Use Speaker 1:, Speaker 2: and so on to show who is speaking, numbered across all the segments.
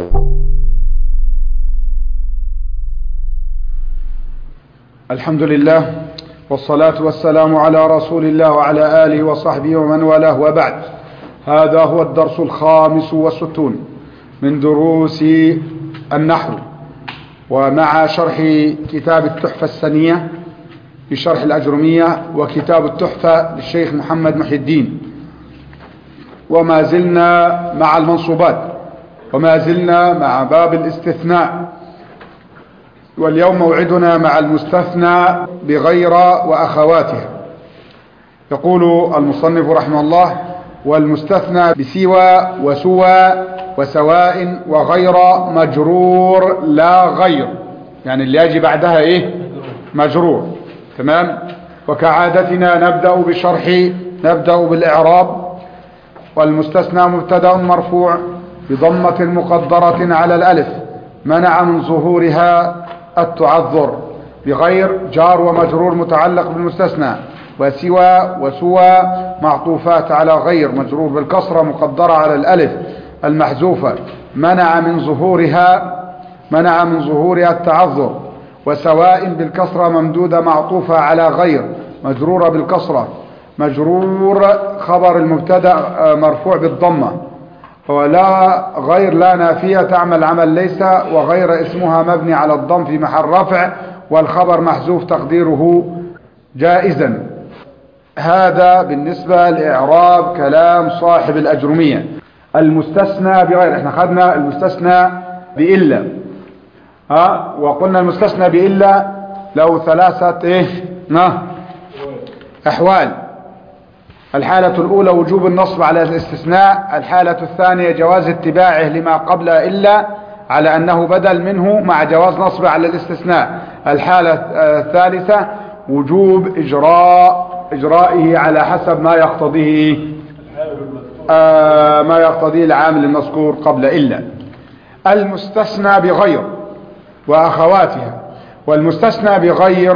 Speaker 1: الحمد لله والصلاة والسلام على رسول الله وعلى آله وصحبه ومن والاه وبعد هذا هو الدرس الخامس والستون من دروس النحو ومع شرح كتاب التحفة السنية بشرح الأجرمية وكتاب التحفة للشيخ محمد محي الدين وما زلنا مع المنصوبات وما زلنا مع باب الاستثناء واليوم موعدنا مع المستثنى بغير وأخواتها يقول المصنف رحمه الله والمستثنى بسوى وسوى وسواء وغير مجرور لا غير يعني اللي يجي بعدها ايه مجرور تمام وكعادتنا نبدأ بشرح نبدأ بالإعراب والمستثنى مبتدا مرفوع بضمة مقدرة على الألف منع من ظهورها التعذر بغير جار ومجرور متعلق بالمستثنى وسوى وسوى معطوفات على غير مجرور بالكسرة مقدرة على الألف المحذوفة منع من ظهورها منع من ظهورها التعذر وسواء بالكسرة ممدودة معطوفة على غير مجرورة بالكسرة مجرور خبر المبتدا مرفوع بالضمة ولا غير لا نافية تعمل عمل ليس وغير اسمها مبني على الضم في محل رفع والخبر محذوف تقديره جائزا هذا بالنسبة لإعراب كلام صاحب الأجرمية المستثنى بغير احنا خدنا المستثنى بإلا ها وقلنا المستثنى بإلا له ثلاثة ايه ها أحوال الحالة الأولى وجوب النصب على الاستثناء الحالة الثانية جواز اتباعه لما قبل إلا على أنه بدل منه مع جواز نصب على الاستثناء الحالة الثالثة وجوب إجراء إجرائه على حسب ما يقتضيه آه ما يقتضيه العامل المذكور قبل إلا المستثنى بغير وأخواتها والمستثنى بغير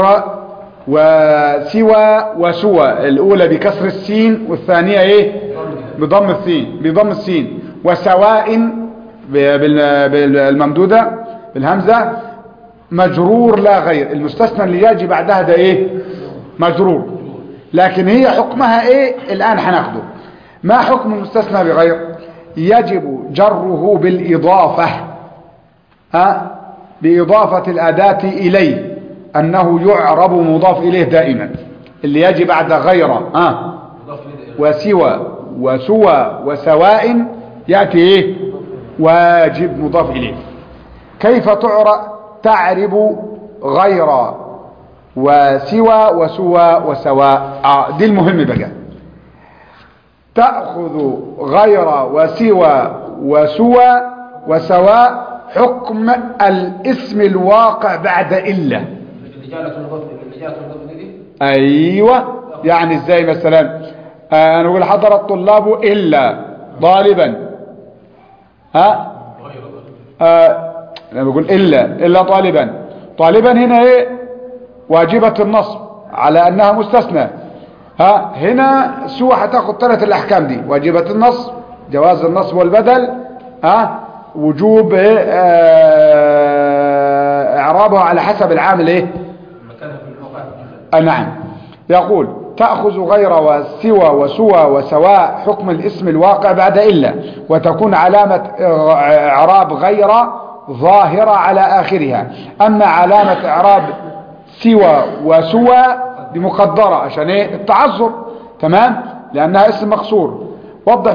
Speaker 1: وسوى وسوى الأولى بكسر السين والثانية إيه بضم السين بضم السين وسواء بالممدودة بالهمزة مجرور لا غير المستثنى اللي يجي بعدها ده إيه مجرور لكن هي حكمها إيه الآن هناخده ما حكم المستثنى بغير يجب جره بالإضافة ها بإضافة الأداة إليه أنه يعرب مضاف إليه دائما اللي يجي بعد غير ها وسوى وسوى وسواء يأتي إيه واجب مضاف إليه كيف تعرب تعرب غير وسوى وسوى وسواء آه دي المهم بقى تأخذ غير وسوى وسوى وسواء حكم الاسم الواقع بعد إلا أيوة يعني ازاي مثلا آه نقول حضر الطلاب إلا طالبا ها آه نقول إلا إلا طالبا طالبا هنا ايه واجبة النصب على أنها مستثنى ها هنا سوى هتاخد ثلاث الأحكام دي واجبة النصب جواز النصب والبدل ها وجوب إيه آه اعرابها على حسب العامل ايه آه نعم يقول تأخذ غير وسوى وسوى وسواء حكم الاسم الواقع بعد إلا وتكون علامة اعراب غير ظاهرة على آخرها أما علامة اعراب سوى وسوى بمقدرة عشان ايه التعذر تمام لأنها اسم مقصور وضح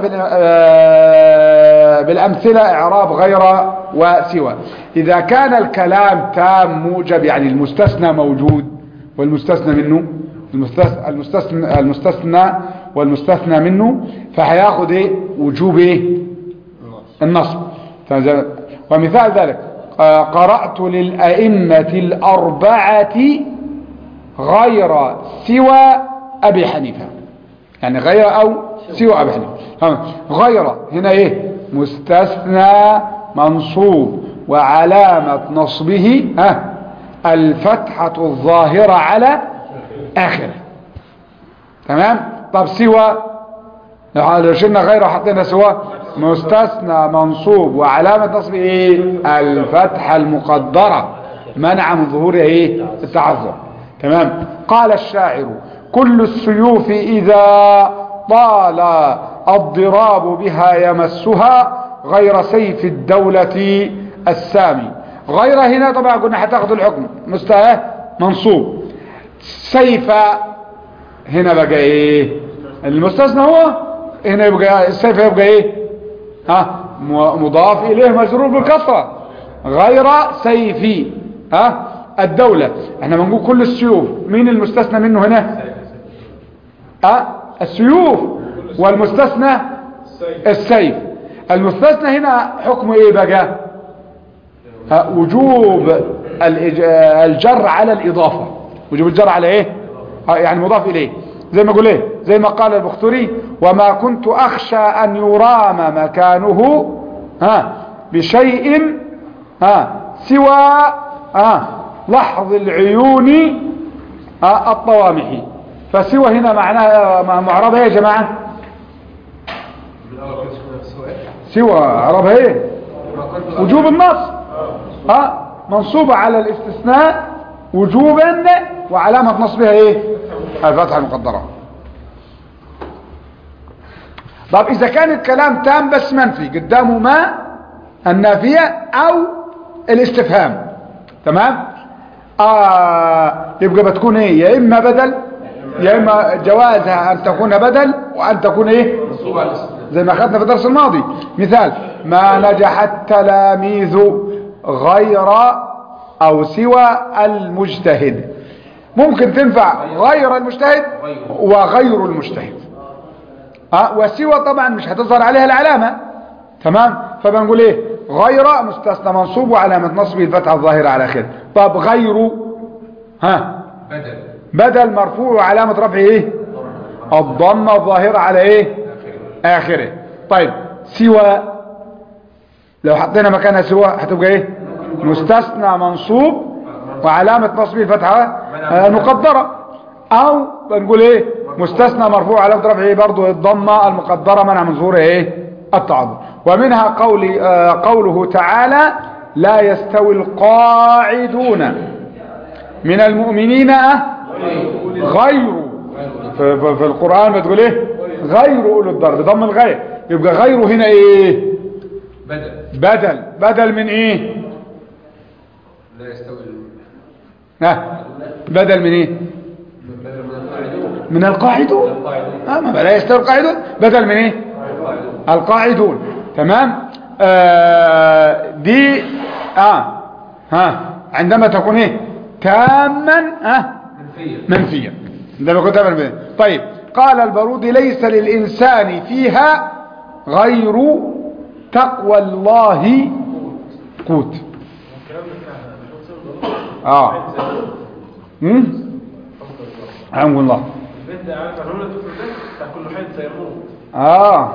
Speaker 1: بالأمثلة إعراب غير وسوى إذا كان الكلام تام موجب يعني المستثنى موجود والمستثنى منه المستثنى, المستثنى, المستثنى والمستثنى منه فهياخد ايه وجوب ايه النصب ومثال ذلك قرأت للأئمة الأربعة غير سوى أبي حنيفة يعني غير أو سوى أبي حنيفة غير هنا ايه مستثنى منصوب وعلامة نصبه ها الفتحة الظاهرة على آخره تمام طب سوى لو شلنا غيره حطينا سوى مستثنى منصوب وعلامة نصبه ايه الفتحة المقدرة منع من ظهور ايه التعذر تمام قال الشاعر كل السيوف إذا طال الضراب بها يمسها غير سيف الدولة السامي غير هنا طبعا قلنا هتاخد الحكم مستوى منصوب سيف هنا بقى ايه المستثنى هو هنا يبقى السيف يبقى ايه ها مضاف اليه مجرور بالكسره غير سيفي ها الدولة احنا بنقول كل السيوف مين المستثنى منه هنا ها السيوف والمستثنى السيف المستثنى هنا حكمه ايه بقى ها وجوب الجر على الاضافة وجوب الجر على ايه يعني مضاف اليه زي ما اقول ايه زي ما قال البختري وما كنت اخشى ان يرام مكانه ها بشيء ها سوى ها لحظ العيون ها الطوامح فسوى هنا معناها معربها ايه يا جماعه سوى عربها ايه وجوب النص ها منصوبة على الاستثناء وجوبا وعلامة نصبها ايه الفتحة المقدرة طب اذا كان الكلام تام بس منفي قدامه ما النافية او الاستفهام تمام آه يبقى بتكون ايه يا اما بدل يا اما جوازها ان تكون بدل وان تكون ايه زي ما اخذنا في الدرس الماضي مثال ما نجح التلاميذ غير او سوى المجتهد ممكن تنفع غير المجتهد وغير المجتهد أه وسوى طبعا مش هتظهر عليها العلامة تمام فبنقول ايه غير مستثنى منصوب وعلامة نصبه الفتحة الظاهرة على اخره طب غير ها
Speaker 2: بدل
Speaker 1: بدل مرفوع وعلامة رفعه ايه الضمة الظاهرة على ايه اخره طيب سوى لو حطينا مكانها سوى هتبقى ايه مستثنى منصوب وعلامة نصبه الفتحة آه، مقدرة او بنقول ايه مستثنى مرفوع علامة رفعه ايه برضو الضمة المقدرة منع من ظهور ايه التعظم ومنها قول آه، قوله تعالى لا يستوي القاعدون من المؤمنين آه، غير في, في, في القرآن بتقول ايه غير اولو الضرب ضم الغير يبقى غيره هنا ايه
Speaker 2: بدل
Speaker 1: بدل بدل من ايه
Speaker 2: لا يستوي
Speaker 1: ها بدل من ايه
Speaker 2: بدل من القاعدون
Speaker 1: من القاعدون
Speaker 2: القاعدون
Speaker 1: اه ما لا يستوي القاعدون بدل من ايه
Speaker 2: القاعدون
Speaker 1: القاعدون تمام آه دي اه ها عندما تكون ايه تاما اه
Speaker 2: منفية
Speaker 1: منفيا عندما كنت تاما منفيا طيب قال البارودي ليس للإنسان فيها غير تقوى الله قوت اه امم عم الله
Speaker 3: البيت ده عارف عنوان الطفل ده بتاع كل حد سيموت
Speaker 1: آه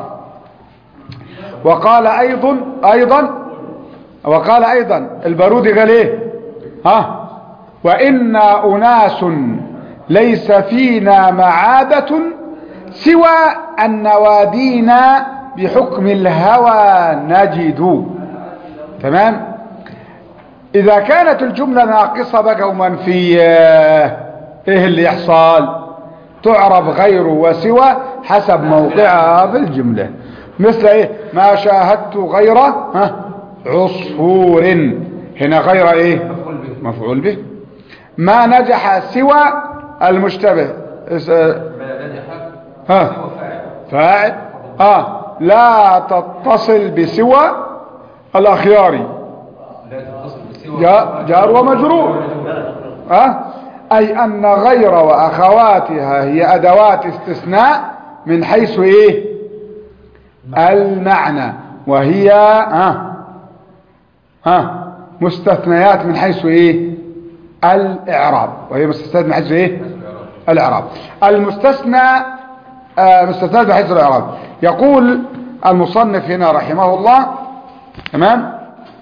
Speaker 1: وقال أيضا أيضا وقال أيضا البارودي قال إيه ها وإنا أناس ليس فينا معابة سوى أن نوادينا بحكم الهوى نجد تمام إذا كانت الجملة ناقصة بقى ومنفية إيه اللي يحصل تعرف غير وسوى حسب موقعها في الجملة مثل ايه ما شاهدت غير ها عصفور هنا غير ايه
Speaker 2: مفعول به
Speaker 1: مفعول به ما نجح سوى المشتبه اس- آه،
Speaker 2: ما نجح
Speaker 1: ها
Speaker 2: سوى فاعل
Speaker 1: فاعل اه لا تتصل بسوى الاخيار
Speaker 2: لا تتصل بسوى
Speaker 1: جار, جار ومجرور ها اي ان غير واخواتها هي ادوات استثناء من حيث ايه المعنى وهي ها ها مستثنيات من حيث ايه الاعراب وهي مستثنيات من حيث ايه الاعراب المستثنى آه، مستثنيات من حيث الاعراب يقول المصنف هنا رحمه الله تمام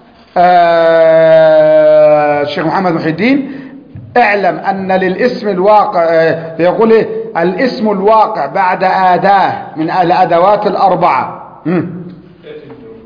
Speaker 1: آه، الشيخ محمد محي الدين اعلم ان للاسم الواقع آه، يقول ايه الاسم الواقع بعد اداه من الادوات الاربعه مم.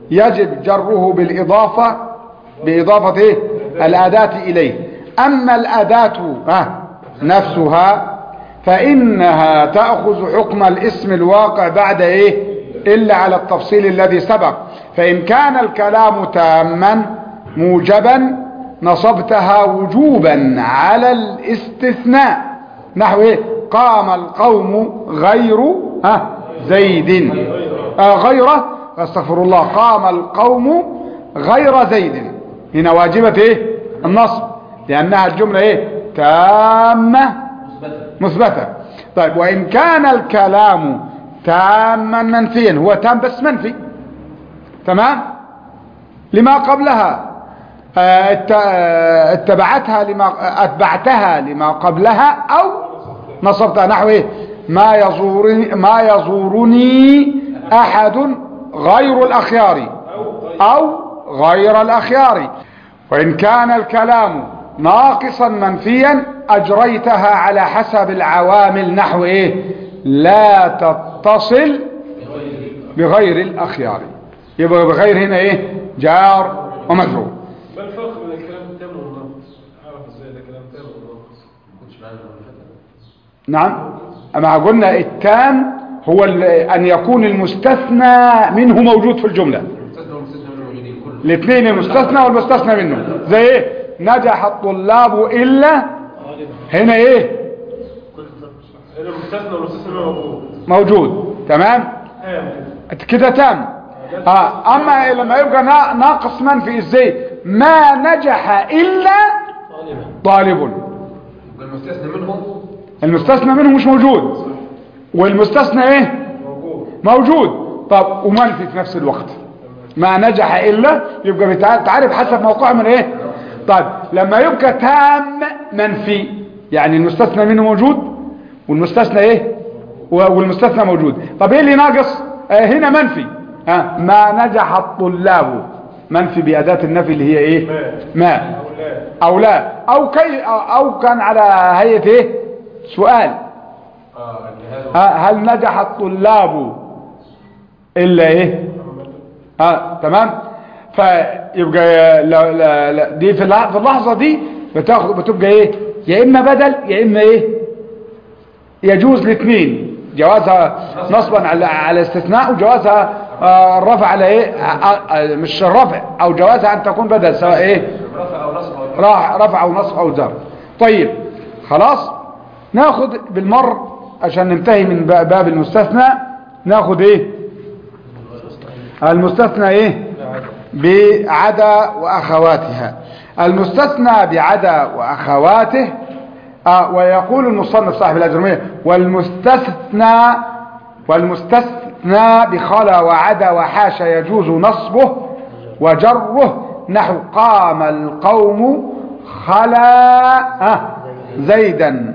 Speaker 1: يجب جره بالإضافة بإضافة إيه؟ الأداة إليه أما الأداة ها نفسها فإنها تأخذ حكم الاسم الواقع بعد إيه إلا على التفصيل الذي سبق فإن كان الكلام تاما موجبا نصبتها وجوبا على الاستثناء نحو إيه قام القوم غير ها زيد آه غيره استغفر الله قام القوم غير زيد هنا واجبة ايه النصب لأنها الجملة ايه تامة مثبتة طيب وإن كان الكلام تاما منفيا هو تام بس منفي تمام لما قبلها آه، ات- آه، اتبعتها لما اتبعتها لما قبلها او نصبتها نحو ايه ما يزورني ما يزورني احد غير الاخيار او غير الاخيار وان كان الكلام ناقصا منفيا اجريتها على حسب العوامل نحو ايه لا تتصل بغير الاخيار يبقى بغير هنا ايه جار ومجرور
Speaker 3: ما الفرق بين الكلام التام والناقص؟ اعرف ازاي ده كلام تام ولا ناقص؟
Speaker 2: ما كنتش معانا المرة اللي فاتت.
Speaker 1: نعم أما قلنا التام هو ال- أن يكون المستثنى منه موجود في الجملة
Speaker 2: المستثنى والمستثنى منه موجودين كله
Speaker 1: الاثنين المستثنى والمستثنى منه زي ايه نجح الطلاب إلا هنا ايه
Speaker 3: هنا المستثنى والمستثنى موجود
Speaker 1: موجود تمام
Speaker 3: تام كده
Speaker 1: كده تام آه. أما لما يبقى نا- ناقص منفي ازاي ما نجح إلا طالب
Speaker 2: يبقى المستثنى منهم
Speaker 1: المستثنى منه مش موجود والمستثنى ايه
Speaker 3: موجود
Speaker 1: موجود طب ومنفي في نفس الوقت ما نجح إلا يبقى بتع- تعرف حسب موقعه من ايه طيب لما يبقى تام منفي يعني المستثنى منه موجود والمستثنى ايه و- والمستثنى موجود طب ايه اللي ناقص آه هنا منفي ها ما نجح الطلاب منفي بأداة النفي اللي هي ايه ما
Speaker 3: او لا
Speaker 1: او لا او كي او أو كان على هيئة ايه سؤال
Speaker 2: اه اللي هذا
Speaker 1: ها، هل نجح الطلاب إلا إيه ها تمام فيبقى لا لا لا دي في اللح- في اللحظة دي بتاخد بتبقى إيه يا إما بدل يا إما إيه يجوز الاثنين جوازها نصبا على على استثناء وجوازها آه، الرفع على ايه آه، آه، مش الرفع او جوازها ان تكون بدل سواء ايه
Speaker 2: رفع او نصب او
Speaker 1: راح رفع او نصب او زر طيب خلاص ناخد بالمر عشان ننتهي من ب- باب المستثنى ناخد ايه المستثنى ايه بعدا واخواتها المستثنى بعدا واخواته آه ويقول المصنف صاحب الاجرميه والمستثنى والمستثنى بخلا وعدا وحاشا يجوز نصبه وجره نحو قام القوم خلا آه زيدا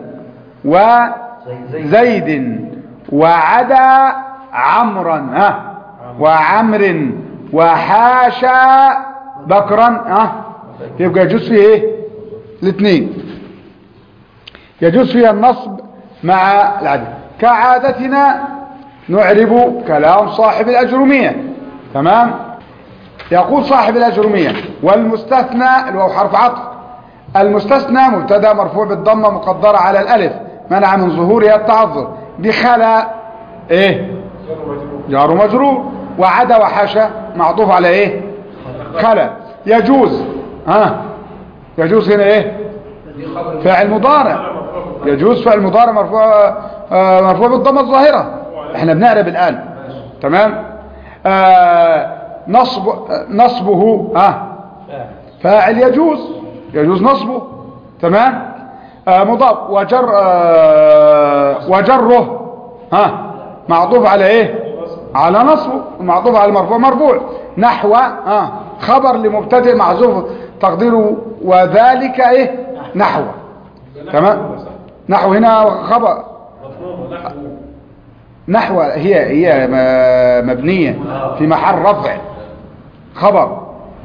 Speaker 1: وزيد وعدا عمرا آه وعمر وحاشا بكرا آه يبقى يجوز فيه ايه الاثنين يجوز فيها النصب مع العدد كعادتنا نعرب كلام صاحب الأجرمية تمام يقول صاحب الأجرمية والمستثنى اللي هو حرف عطف المستثنى مبتدا مرفوع بالضمة مقدرة على الألف منع من ظهورها التعذر بخلا ايه جار ومجرور وعدا وحاشا معطوف على ايه خلا يجوز ها يجوز هنا ايه
Speaker 2: دي خبر
Speaker 1: فعل مضارع يجوز فعل مضارع مرفوع آه، مرفوع بالضمه الظاهره احنا بنعرب الان تمام آه، نصب آه، نصبه ها فاعل يجوز يجوز نصبه تمام آه، مضاف وجر آه، وجره ها معطوف على ايه على نصبه معطوف على المرفوع مرفوع نحو ها خبر لمبتدئ محذوف تقديره وذلك ايه نحو تمام نحو هنا خبر
Speaker 3: مفهوم نحو
Speaker 1: نحو هي هي م- مبنية في محل رفع خبر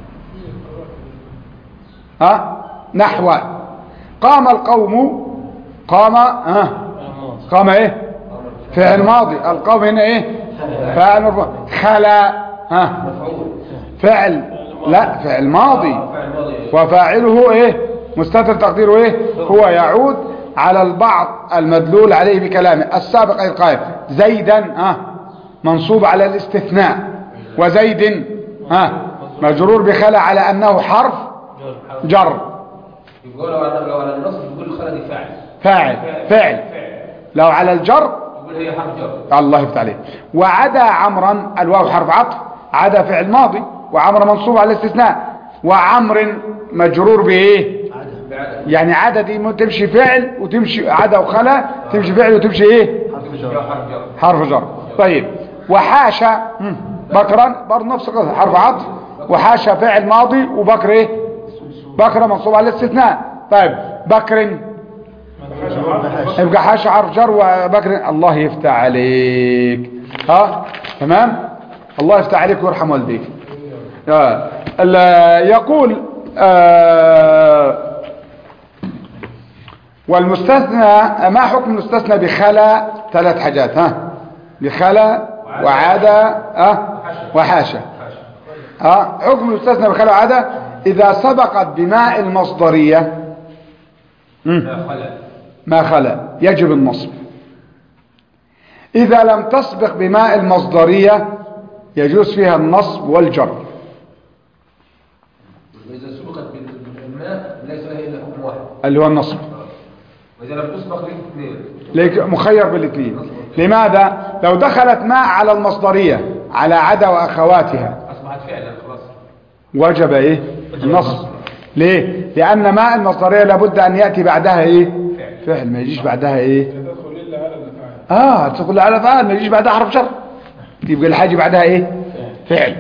Speaker 1: ها نحو قام القوم قام ها قام ايه فعل ماضي القوم هنا ايه فعل مرفوع خلا ها
Speaker 2: مفعول
Speaker 1: فعل لا فعل ماضي
Speaker 2: فعل ماضي
Speaker 1: وفاعله ايه مستتر تقديره ايه هو يعود على البعض المدلول عليه بكلامه السابق اي القائم زيدا ها منصوب على الاستثناء وزيد ها مجرور بخلا على انه حرف جر
Speaker 2: يقول لو على لو على النصب يقول خلدي فاعل
Speaker 1: فاعل فعل لو على الجر
Speaker 2: يقول هي حرف جر
Speaker 1: الله يفتح عليك وعدا عمرا الواو حرف عطف عدا فعل ماضي وعمر منصوب على الاستثناء وعمر مجرور بايه
Speaker 2: بعدد
Speaker 1: يعني عدا دي م- تمشي فعل وتمشي عدا وخلا تمشي فعل وتمشي ايه
Speaker 2: حرف جر حرف جر
Speaker 1: حرف جر طيب وحاشا مم. بكرا برضه نفس القصه حرف عطف وحاشا فعل ماضي وبكر ايه بكر منصوب على الاستثناء طيب بكر يبقى حاشا حرف جر وبكر الله يفتح عليك ها تمام الله يفتح عليك ويرحم والديك آه. ال- يقول آه والمستثنى ما حكم المستثنى بخلا ثلاث حاجات ها بخلا وعادة ها وحاشا ها حكم المستثنى بخلا وعادة إذا سبقت بماء المصدرية مم.
Speaker 2: لا خلل
Speaker 1: ما خلا يجب النصب إذا لم تسبق بماء المصدرية يجوز فيها النصب والجر
Speaker 2: وإذا سبقت بالماء ليس لها إلا حكم واحد
Speaker 1: اللي هو النصب
Speaker 2: وإذا لم تسبق ليه اثنين
Speaker 1: ليك مخير بالاثنين لماذا لو دخلت ماء على المصدرية على عدا وأخواتها
Speaker 2: أصبحت فعلا خلاص
Speaker 1: وجب ايه النصب ليه لأن ماء المصدرية لابد أن يأتي بعدها ايه فعل ما يجيش بعدها ايه
Speaker 3: تدخل إلا على الأفعال
Speaker 1: اه تقول على فعل ما يجيش بعدها حرف شر يبقى الحاجة بعدها ايه فعل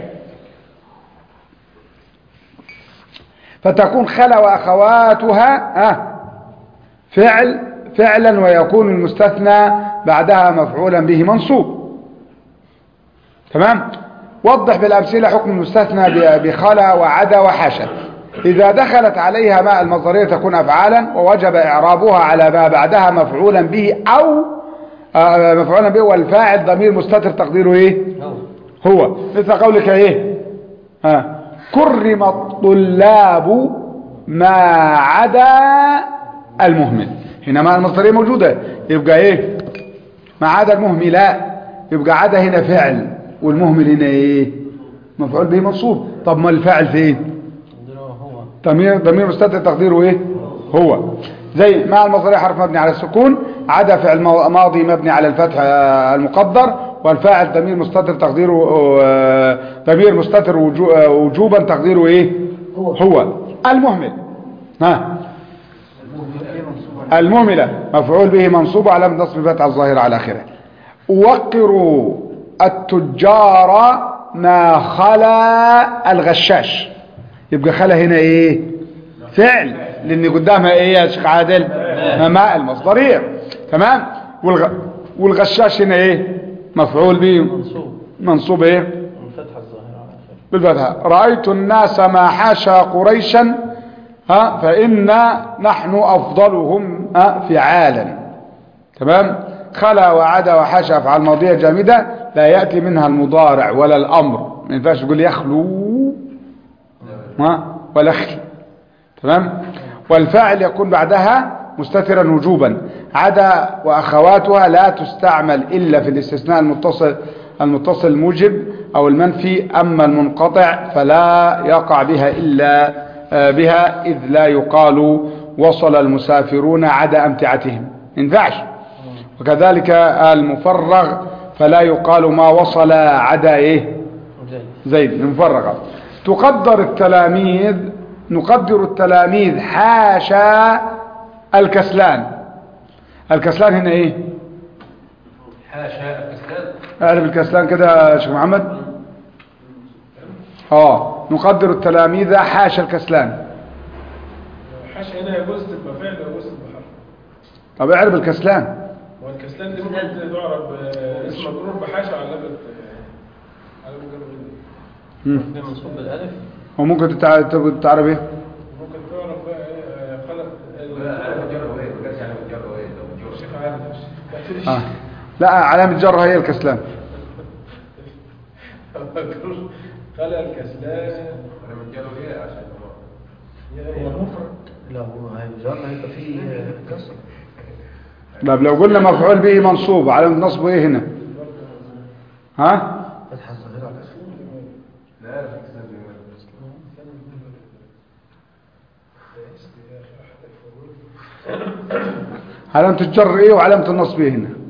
Speaker 1: فتكون خلا واخواتها آه فعل فعلا ويكون المستثنى بعدها مفعولا به منصوب تمام وضح بالامثله حكم المستثنى ب- بخلا وعدا وحاشا اذا دخلت عليها ماء المصدريه تكون افعالا ووجب اعرابها على ما بعدها مفعولا به او آه، مفعولا به والفاعل ضمير مستتر تقديره ايه هو مثل قولك ايه ها كرم الطلاب ما عدا المهمل هنا مع المصدرية موجودة يبقى ايه ما عدا المهمل لا يبقى عدا هنا فعل والمهمل هنا ايه مفعول به منصوب طب ما الفاعل فين ضمير ضمير مستتر تقديره ايه هو زي مع المصدرية حرف مبني على السكون عدا فعل مو- ماضي مبني على الفتح آه، المقدر والفاعل ضمير مستتر تقديره آه، ضمير مستتر وجو- آه، وجوبا تقديره ايه هو, هو. المهمل ها المهملة مفعول به منصوب على نصب فتح الظاهر على آخره وقروا التجار ما خلا الغشاش يبقى خلا هنا ايه فعل لان قدامها ايه يا شيخ عادل ماء المصدرية تمام والغ... والغشاش هنا ايه مفعول به
Speaker 4: منصوب
Speaker 1: منصوب ايه
Speaker 4: من فتح الظاهر على آخره
Speaker 1: بالفتحة رأيت الناس ما حاشا قريشا ها فإن نحن أفضلهم ها فعالا تمام خلا وعدا وحاشا أفعال ماضية جامدة لا يأتي منها المضارع ولا الأمر ما ينفعش تقول يخلو ها ولا خل تمام والفاعل يكون بعدها مستترا وجوبا عدا وأخواتها لا تستعمل إلا في الاستثناء المتصل المتصل الموجب أو المنفي أما المنقطع فلا يقع بها إلا آه، بها إذ لا يقال وصل المسافرون عدا أمتعتهم ما ينفعش وكذلك المفرغ فلا يقال ما وصل عدا إيه
Speaker 4: زي
Speaker 1: زيد المفرغة تقدر التلاميذ نقدر التلاميذ حاشا الكسلان الكسلان هنا ايه
Speaker 2: حاشا الكسلان
Speaker 1: اعرف الكسلان كده يا شيخ محمد اه نقدر التلاميذ حاشا الكسلان
Speaker 3: حاشا هنا يجوز تبقى فعل ويجوز تبقى حرف
Speaker 1: طب اعرف الكسلان
Speaker 3: والكسلان دي ممكن تعرب آه، اسم مجرور بحاشا على لفظ على مجرد
Speaker 1: مم.
Speaker 4: ده منصوب بالالف
Speaker 1: وممكن تتع- تب- تعرف ايه
Speaker 3: ممكن تعرف بقى ايه آه، خلق
Speaker 2: على مجرد وين ما قالش على مجرد وين لو مجرد
Speaker 3: الشيخ عادل
Speaker 1: آه. لا علامة جر هي الكسلان
Speaker 3: خلق الكسلان
Speaker 4: لا هو هيجر هيبقى فيه كسر
Speaker 1: طب لو قلنا مفعول به منصوب على نصبه ايه هنا ها
Speaker 4: فتحة صغيرة على الأخير
Speaker 2: لا في كتاب
Speaker 1: علامة الجر ايه وعلامة النصب ايه هنا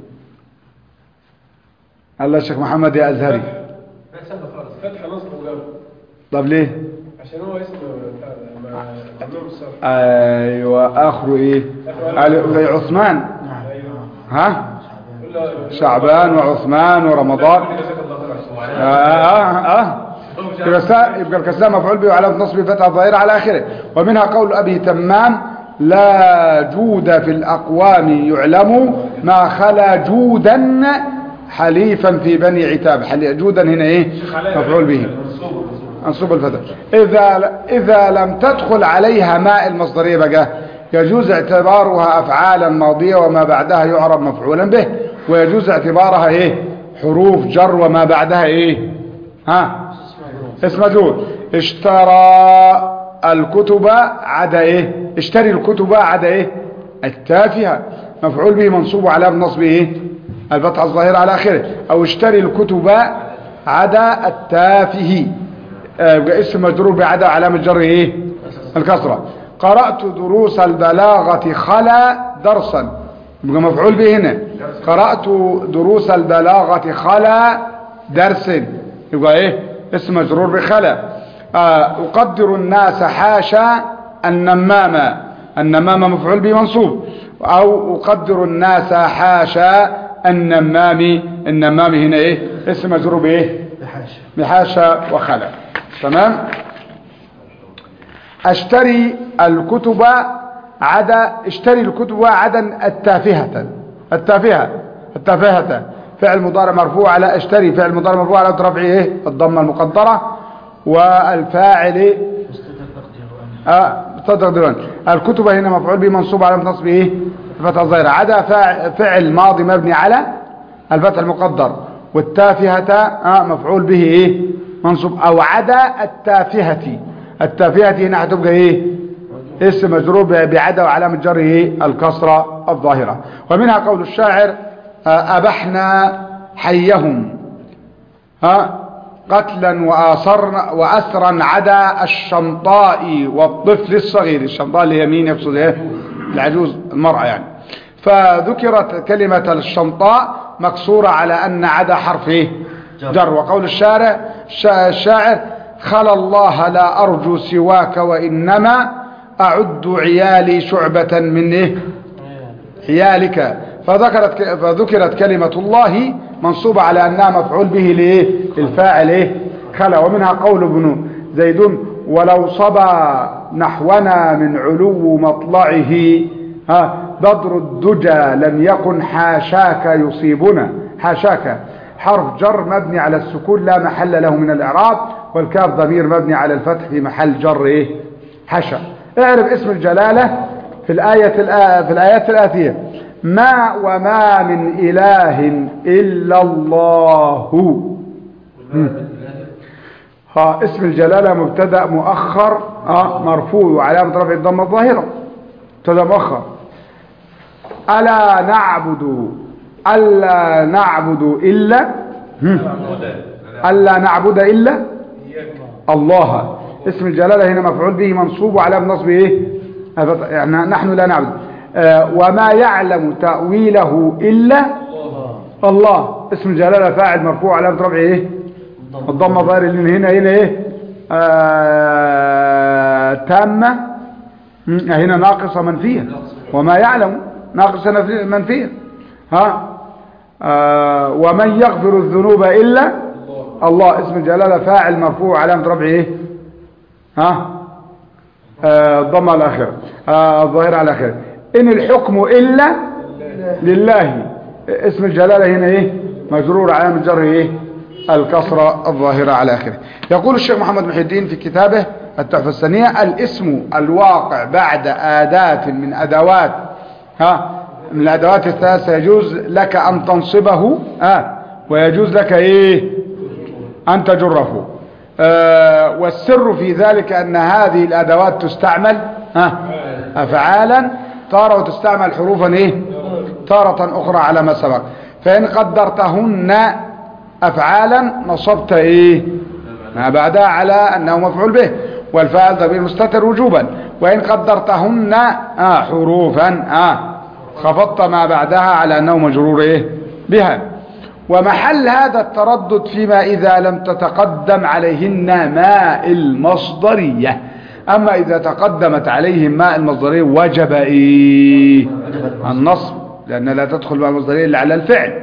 Speaker 1: الله يا شيخ محمد يا ازهري
Speaker 2: ما سهل خالص
Speaker 3: فتح نصب وجر
Speaker 1: طب ليه
Speaker 3: عشان هو اسم بتاع ده، ما- ممنوع من الصرف
Speaker 1: ايوه اخره ايه علي- زي عثمان
Speaker 3: ايوه
Speaker 1: ها
Speaker 3: قول له-
Speaker 1: شعبان وعثمان ورمضان
Speaker 3: جزاك الله خير
Speaker 1: آه آه آه. يبقى سا- يبقى الكسلان مفعول به وعلامة نصب فتحة الظاهرة على آخره ومنها قول أبي تمام لا جود في الأقوام يعلم ما خلا جودا حليفا في بني عتاب حلي- جودا هنا إيه مفعول به منصوب الفتح إذا إذا لم تدخل عليها ماء المصدرية بقى يجوز اعتبارها أفعالا ماضية وما بعدها يعرب مفعولا به ويجوز اعتبارها إيه حروف جر وما بعدها إيه ها اسم مجرور اشترى الكتب عدا ايه اشتري الكتب عدا ايه التافهة مفعول به منصوب على نصب ايه الفتحة الظاهرة على اخره او اشتري الكتب عدا التافه آه، يبقى اسم مجرور بعدا علامة جر ايه الكسرة قرأت دروس البلاغة خلا درسا يبقى مفعول به هنا قرأت دروس البلاغة خلا درس يبقى ايه اسم مجرور بخلا آه، أقدر الناس حاشا النمامة النمامة مفعول به منصوب أو أقدر الناس حاشا النمام النمام هنا ايه اسم مجرور بايه
Speaker 4: بحاشا
Speaker 1: بحاشا وخلا تمام اشتري الكتب عدا اشتري الكتب عدا التافهة التافهة التافهة فعل مضارع مرفوع على اشتري فعل مضارع مرفوع على رفعه ايه الضمه المقدره والفاعل
Speaker 4: مستتر تقدير أن
Speaker 1: اه تقدرون الكتب هنا مفعول به منصوب على نصب ايه الفتح الظاهرة عدا فاع- فعل ماضي مبني على الفتح المقدر والتافهة آه مفعول به ايه منصوب او عدا التافهة التافهة هنا هتبقى ايه اسم مجرور ب- بعدا وعلامة جره ايه الكسرة الظاهرة ومنها قول الشاعر آه أبحنا حيهم ها قتلا وآثرا وأسرا عدا الشمطاء والطفل الصغير الشمطاء اللي يمين يقصد ايه العجوز المرأة يعني فذكرت كلمة الشمطاء مكسورة على أن عدا حرف ايه
Speaker 4: جر.
Speaker 1: جر وقول الشارع الشا- الشاعر خلا الله لا أرجو سواك وإنما أعد عيالي شعبة من إيه حيالك فذكرت فذكرت كلمة الله منصوبة على أنها مفعول به لإيه الفاعل إيه خلا ومنها قول ابن زيدون ولو صبى نحونا من علو مطلعه ها بدر الدجى لم يكن حاشاك يصيبنا حاشاك حرف جر مبني على السكون لا محل له من الإعراب والكاف ضمير مبني على الفتح في محل جر إيه حشا اعرف اسم الجلالة في الآية الآ... في الآيات الآتية ما وما من إله إلا الله مم. ها اسم الجلالة مبتدأ مؤخر ها مرفوع وعلامة رفع الضمة الظاهرة مبتدأ مؤخر ألا نعبد ألا نعبد إلا هم. ألا نعبد إلا الله اسم الجلالة هنا مفعول به منصوب وعلامة نصبه ايه يعني نحن لا نعبد آه وما يعلم تأويله إلا الله اسم الجلالة فاعل مرفوع علامة رفعه ايه الضمة ظاهر اللي هنا هنا ايه آه تامة مم، هنا ناقصة منفية وما يعلم ناقصة نف- منفية ها آه ومن يغفر الذنوب إلا الله اسم الجلالة فاعل مرفوع علامة رفعه ايه ها آه، الضمة على الآخر آه، الظاهرة على الآخر إن الحكم إلا لله اسم الجلالة هنا إيه مجرور علامة جره إيه الكسرة الظاهرة على آخره يقول الشيخ محمد محي الدين في كتابه التحفة الثانية الاسم الواقع بعد آداة من أدوات ها من الأدوات الثلاثة يجوز لك أن تنصبه ها ويجوز لك إيه أن تجره آه والسر في ذلك أن هذه الأدوات تستعمل ها أفعالا تارة وتستعمل حروفا إيه تارة أخرى على ما سبق فإن قدرتهن أفعالا نصبت إيه ما بعدها على أنه مفعول به والفاعل ضمير مستتر وجوبا وإن قدرتهن آه حروفا آه خفضت ما بعدها على أنه مجرور إيه بها ومحل هذا التردد فيما إذا لم تتقدم عليهن ماء المصدرية أما إذا تقدمت عليهم ماء المصدرية وجب إيه النصب لأن لا تدخل ماء المصدرية إلا على الفعل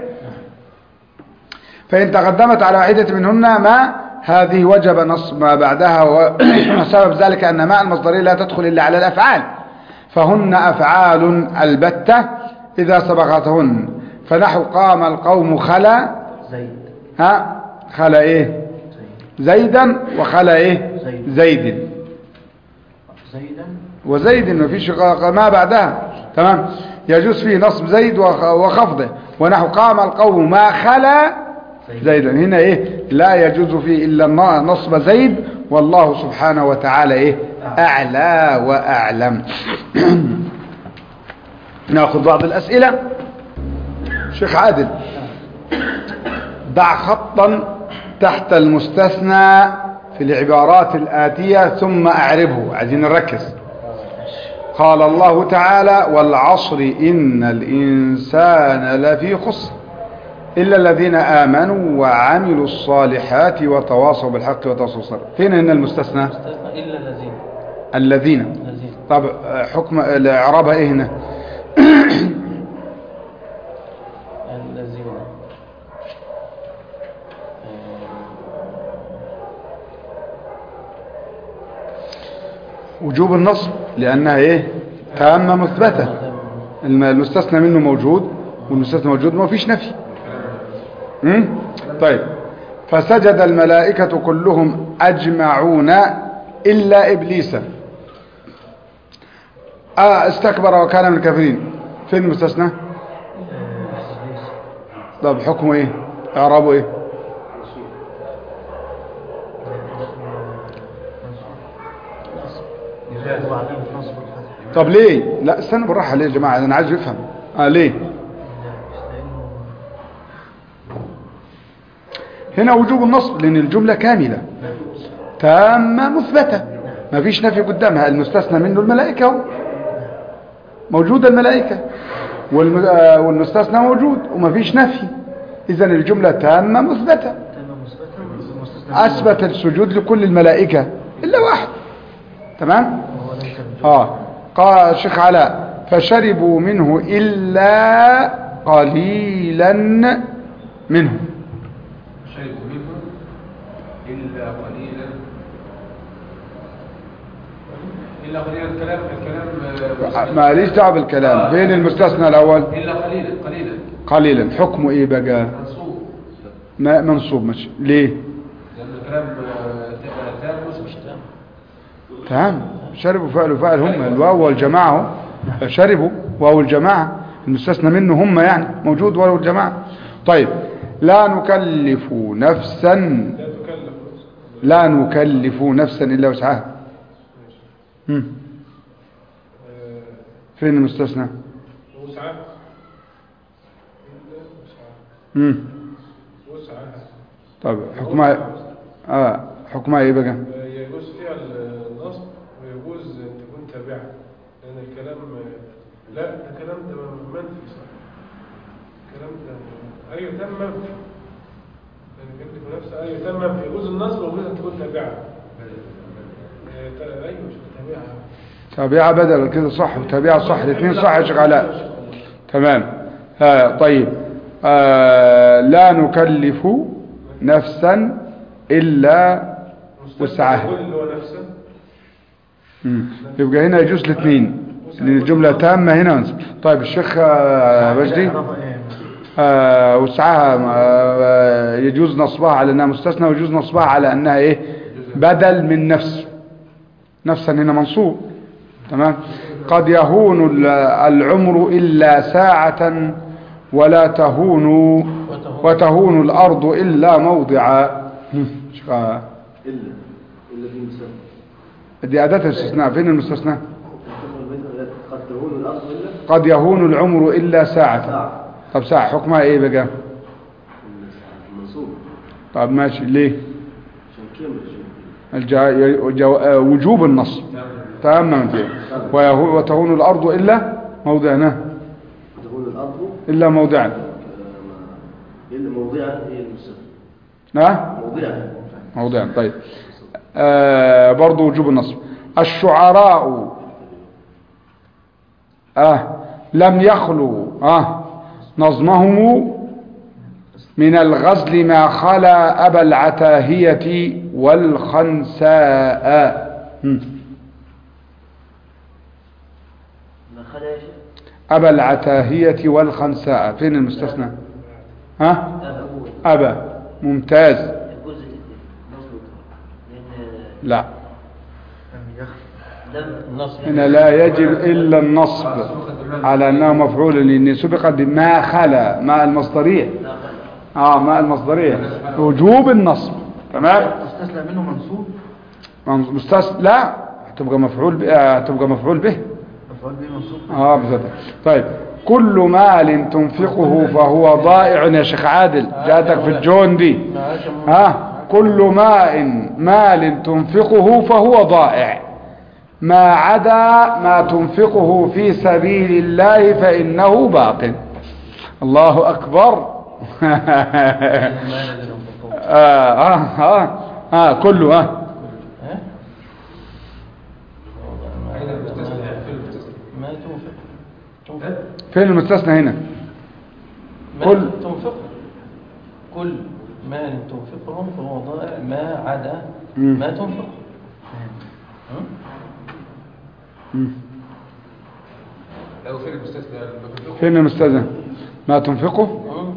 Speaker 1: فإن تقدمت على واحدة منهن ما هذه وجب نصب ما بعدها وسبب ذلك أن ماء المصدرية لا تدخل إلا على الأفعال فهن أفعال البتة إذا سبقتهن فنحو قام القوم خلا
Speaker 4: زيد
Speaker 1: ها خلا إيه
Speaker 4: زيد
Speaker 1: زيدا وخلا إيه
Speaker 4: زيد.
Speaker 1: زيد
Speaker 4: زيدا
Speaker 1: وزيد ما فيش غ- ما بعدها تمام يجوز فيه نصب زيد وخ- وخفضه ونحو قام القوم ما خلا
Speaker 4: زيد.
Speaker 1: زيدا هنا ايه لا يجوز فيه الا الن- نصب زيد والله سبحانه وتعالى ايه اعلى واعلم ناخذ بعض الاسئله شيخ عادل ضع خطا تحت المستثنى في العبارات الآتية ثم أعربه عايزين نركز قال الله تعالى والعصر إن الإنسان لفي خسر إلا الذين آمنوا وعملوا الصالحات وتواصوا بالحق وتواصوا بالصبر فين هنا المستثنى
Speaker 5: استثنى إلا الذين
Speaker 1: الذين
Speaker 5: الذين
Speaker 1: طب آه، حكم الإعرابها إيه هنا
Speaker 5: الذين
Speaker 1: وجوب النصب لأنها إيه تامة مثبتة الم- المستثنى منه موجود والمستثنى موجود ما فيش نفي مم؟ طيب فسجد الملائكة كلهم أجمعون إلا إبليس آه استكبر وكان من الكافرين فين المستثنى طب حكمه ايه اعرابه ايه
Speaker 4: وبعدين نصب الفتح
Speaker 1: طب ليه لا استنى بالراحه ليه يا جماعه انا عايز افهم اه ليه
Speaker 4: لأنه
Speaker 1: هنا وجوب النصب لان الجمله كامله تامه مثبته ما فيش نفي قدامها المستثنى منه الملائكه اهو موجوده الملائكه والم- آه، والمستثنى موجود وما فيش نفي اذا الجمله تامه مثبته
Speaker 4: تم مثبتة والمستثنى
Speaker 1: اثبت السجود لكل الملائكه الا واحد تمام
Speaker 4: وهو ليس بجوز.
Speaker 1: اه قال الشيخ علاء فشربوا منه إلا قليلا منه
Speaker 2: شربوا منه إلا قليلا إلا قليلا الكلام الكلام آه،
Speaker 1: ماليش دعوه بالكلام فين المستثنى الأول
Speaker 2: إلا قليلا قليلا
Speaker 1: قليلا حكمه إيه بقى
Speaker 2: منصوب
Speaker 1: ما منصوب مش ليه
Speaker 2: لأن الكلام آه، تام مش تام
Speaker 1: تمام شربوا فعل وفعل هم الواو والجماعة اهو شربوا واو الجماعة المستثنى منه هم يعني موجود واو الجماعة طيب لا نكلف نفسا
Speaker 3: لا تكلف
Speaker 1: لا نكلف نفسا إلا وسعها مم.
Speaker 3: آه،
Speaker 1: فين المستثنى
Speaker 3: وسعها إلا وسعها
Speaker 1: مم.
Speaker 3: وسعها
Speaker 1: طب حكمها اه حكمها ايه بقى
Speaker 3: آه، يجوز فيها النصب ويجوز أن تكون تابعة لأن الكلام آه، لا ده كلام ده منفي صح الكلام ده أيوه تم منفي يعني كلف نفسه أيوه تم منفي يجوز النصب ويجوز أن تكون تابعة آه، تا- أيوه مش تابعة
Speaker 1: تابعة بدل كده صح وتابعة صح الاثنين صح يا شيخ علاء تمام آه طيب آه لا نكلف نفسا إلا وسعها
Speaker 3: يقول اللي هو نفسه
Speaker 1: مم. يبقى هنا يجوز الاثنين لأن الجملة تامة هنا ونسب. طيب الشيخ آه، مجدي
Speaker 4: إعرابها إيه؟
Speaker 1: آه، وسعها آه، يجوز نصبها على انها مستثنى ويجوز نصبها على انها ايه بدل من نفس نفسا هنا منصوب تمام قد يهون ال- العمر الا ساعة ولا تهون وتهون الارض الا موضعا هم، شوف، آه،
Speaker 6: إلا إلا في مسمى
Speaker 1: دي اداة الاستثناء فين المستثنى
Speaker 6: تدخل البيت ولا لا الأرض إلا
Speaker 1: قد يهون العمر إلا ساعة
Speaker 6: ساعة
Speaker 1: طب ساعة حكمها ايه بقى
Speaker 6: المنصوب
Speaker 1: طب ماشي ليه
Speaker 6: عشان كامل
Speaker 1: الجا... جو... آه، وجوب النص تماما فيه ويهو... وتهون الأرض إلا موضعنا
Speaker 6: تكون الأرض
Speaker 1: إلا موضعا
Speaker 6: آه، ما- إلا موضعها هي المستثنى
Speaker 1: ها
Speaker 6: موضعها
Speaker 1: موضعا طيب آه برضو وجوب النص الشعراء آه لم يخلوا آه نظمهم من الغزل ما خلا أبا العتاهية والخنساء هم.
Speaker 6: ما خلا يا شيخ
Speaker 1: أبا العتاهية والخنساء فين المستثنى ها
Speaker 6: أبوه
Speaker 1: أبا ممتاز
Speaker 6: الجزء مظبوط لأن
Speaker 1: لا
Speaker 4: لم يخف
Speaker 6: لم
Speaker 5: النصب
Speaker 1: هنا لا يجب إلا النصب على أنه مفعول لأن سبق بما خلا ما المصدرية
Speaker 6: لا خلا
Speaker 1: آه ما المصدرية وجوب النصب تمام
Speaker 4: مستسلم منه منصوب
Speaker 1: مستس لا تبقى مفعول به آه، تبقى مفعول به
Speaker 4: مفعول به منصوب
Speaker 1: اه بالظبط طيب كل مال تنفقه فهو ضائع يا شيخ عادل جاتك في الجون دي ها كل ماء مال تنفقه فهو ضائع ما عدا ما تنفقه في سبيل الله فإنه باق الله أكبر آه آه آه آه كله آه
Speaker 2: أين المستثنى في المستثنى
Speaker 5: ما تنفق تنفق
Speaker 1: فين المستثنى هنا
Speaker 5: ما
Speaker 1: كل-
Speaker 5: تنفق كل مال تنفقه فهو ضائع ما عدا
Speaker 1: مم.
Speaker 5: ما تنفق م?
Speaker 1: مم.
Speaker 2: لو فين المستثنى المكتوب
Speaker 1: فين المستثنى ما تنفقه
Speaker 5: م?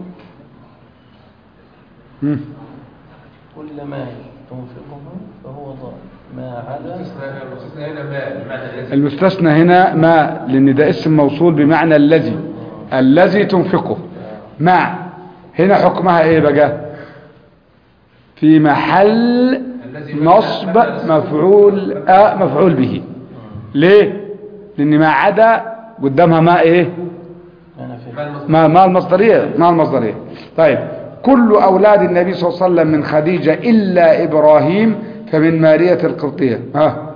Speaker 1: مم.
Speaker 5: كل مال تنفقه فهو ضائع ما عدا
Speaker 2: المستثنى المستثنى هنا ما بمعنى الذي
Speaker 1: المستثنى هنا ما لأن ده اسم موصول بمعنى الذي الذي تنفقه مع هنا حكمها ايه بقى في محل نصب مفعول آه مفعول به ليه لأن ما عدا قدامها ما ايه
Speaker 5: أنا في
Speaker 2: ما المصدر
Speaker 1: ما ما المصدرية ما المصدرية طيب كل أولاد النبي صلى الله عليه وسلم من خديجة إلا إبراهيم فمن مارية القبطية ها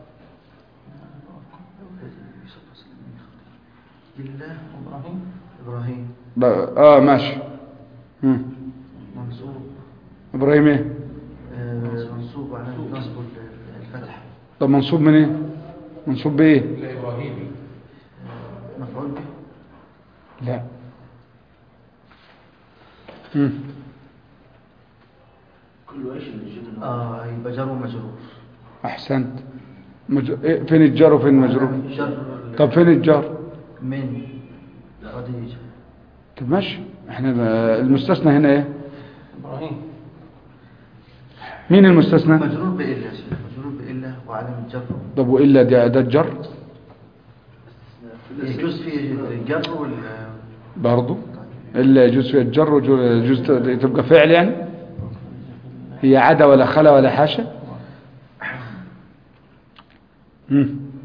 Speaker 4: بالله
Speaker 5: إبراهيم
Speaker 4: إبراهيم
Speaker 1: ب- اه ماشي مم.
Speaker 4: منصوب
Speaker 1: إبراهيم ايه
Speaker 4: آه، منصوب على نصب الفتح
Speaker 1: طب منصوب من ايه منصوب بايه
Speaker 2: إلا إبراهيمي
Speaker 4: مفعول به
Speaker 1: لا مم.
Speaker 6: كل عيش من الجنة
Speaker 4: اه يبقى جر ومجرور
Speaker 1: احسنت مج... إيه فين الجار وفين المجرور
Speaker 4: جر
Speaker 1: طب فين الجار
Speaker 4: من خديجة
Speaker 1: طب ماشي احنا ب- المستثنى هنا ايه
Speaker 5: إبراهيم
Speaker 1: مين المستثنى
Speaker 4: مجرور بإلا يا شيخ مجرور بإلا وعلامة جر
Speaker 1: طب والا ده ده الجر
Speaker 4: يجوز فيه الجر وال
Speaker 1: برضه الا يجوز فيها الجر ويجوز تبقى فعل يعني هي عدا ولا خلا ولا حاشا مم.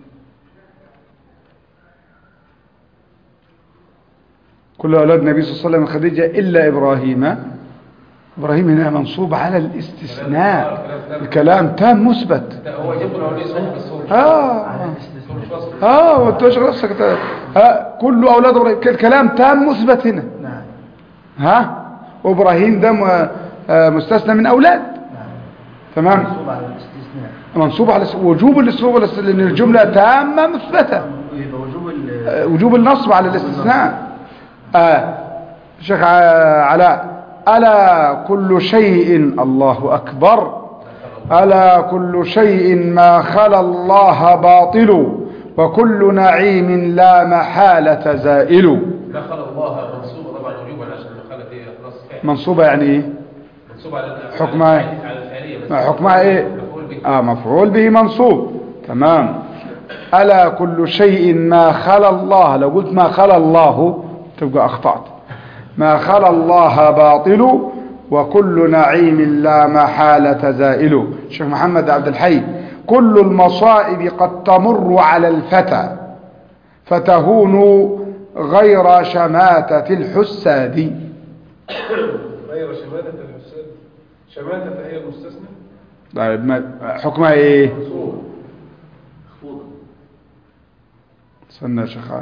Speaker 1: كل أولاد النبي صلى الله عليه وسلم من خديجة إلا إبراهيم إبراهيم هنا منصوب على الاستثناء الكلام تام مثبت
Speaker 2: لا هو يجيب له ليه صوت بس هو مش
Speaker 1: آه
Speaker 2: هو مش وصف
Speaker 1: اه وانت اشغل نفسك ت- ها كل اولاد ابراهيم ك- الكلام تام مثبت هنا
Speaker 4: نعم
Speaker 1: ها وابراهيم ده م- آه، مستثنى من اولاد
Speaker 4: نعم
Speaker 1: تمام
Speaker 4: منصوب على الاستثناء
Speaker 1: منصوب على س- وجوب الاستثناء والاست- لان الجمله تامه مثبته
Speaker 4: يبقى وجوب ال-
Speaker 1: آه، وجوب النصب على الاستثناء آه شيخ ع- علاء الا كل شيء الله اكبر ألا كل شيء ما خلا الله باطل وكل نعيم لا محالة زائل
Speaker 2: دخل الله منصوب طبعا وجوبا عشان خلت ايه خلاص فعل
Speaker 1: منصوبة يعني ايه
Speaker 2: منصوب على
Speaker 1: حكمها
Speaker 2: على
Speaker 1: إيه؟
Speaker 2: الفعل- على الفعليه بس
Speaker 1: ما حكمها ايه
Speaker 2: مفعول به
Speaker 1: آه مفعول به منصوب تمام ألا كل شيء ما خلا الله لو قلت ما خلا الله تبقى أخطأت ما خلا الله باطل وكل نعيم لا محالة زائل شيخ محمد عبد الحي كل المصائب قد تمر على الفتى فتهون غير شماتة الحساد
Speaker 3: غير شماتة الحساد شماتة هي المستثنى
Speaker 1: طيب ما- حكمها ايه
Speaker 3: منصوب
Speaker 6: مخفوضة
Speaker 1: استنى يا شيخ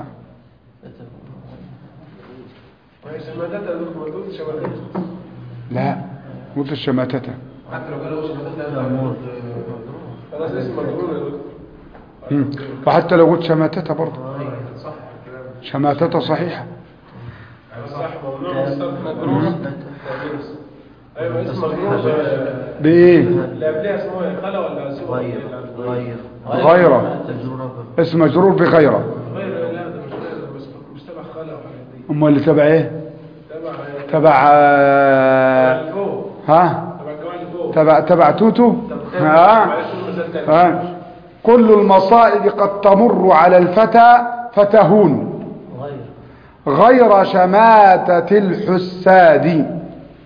Speaker 3: وهي شماتة ما تقول شماتة
Speaker 1: لا قلت الشماتة
Speaker 2: حتى لو قالوا شماتة
Speaker 4: مأمور.
Speaker 3: خلاص اسم مجرور يا دكتور
Speaker 1: مم. وحتى لو قلت شماتة برضه
Speaker 2: صح الكلام
Speaker 1: شماتة صحيحة
Speaker 3: صح ممنوع من الصرف مجرور ايوه اسم مجرور
Speaker 1: بايه
Speaker 3: اللي قبلها اسمه ايه خلا ولا سوى
Speaker 4: غير غير
Speaker 1: غيره
Speaker 4: مجرورة
Speaker 1: اسم مجرور بغيره
Speaker 3: غير لا ده مش غير ده مش مش تبع خلا والحاجات دي
Speaker 1: امال اللي تبع ايه
Speaker 3: تبع
Speaker 1: تبع آه،
Speaker 3: اللي فوق
Speaker 1: ها
Speaker 3: تبع الجماعه اللي فوق
Speaker 1: تبع تبع توتو ها
Speaker 3: معلش قول مثال تاني
Speaker 1: ها كل المصائب قد تمر على الفتى فتهون
Speaker 5: غير
Speaker 1: غير شماتة الحساد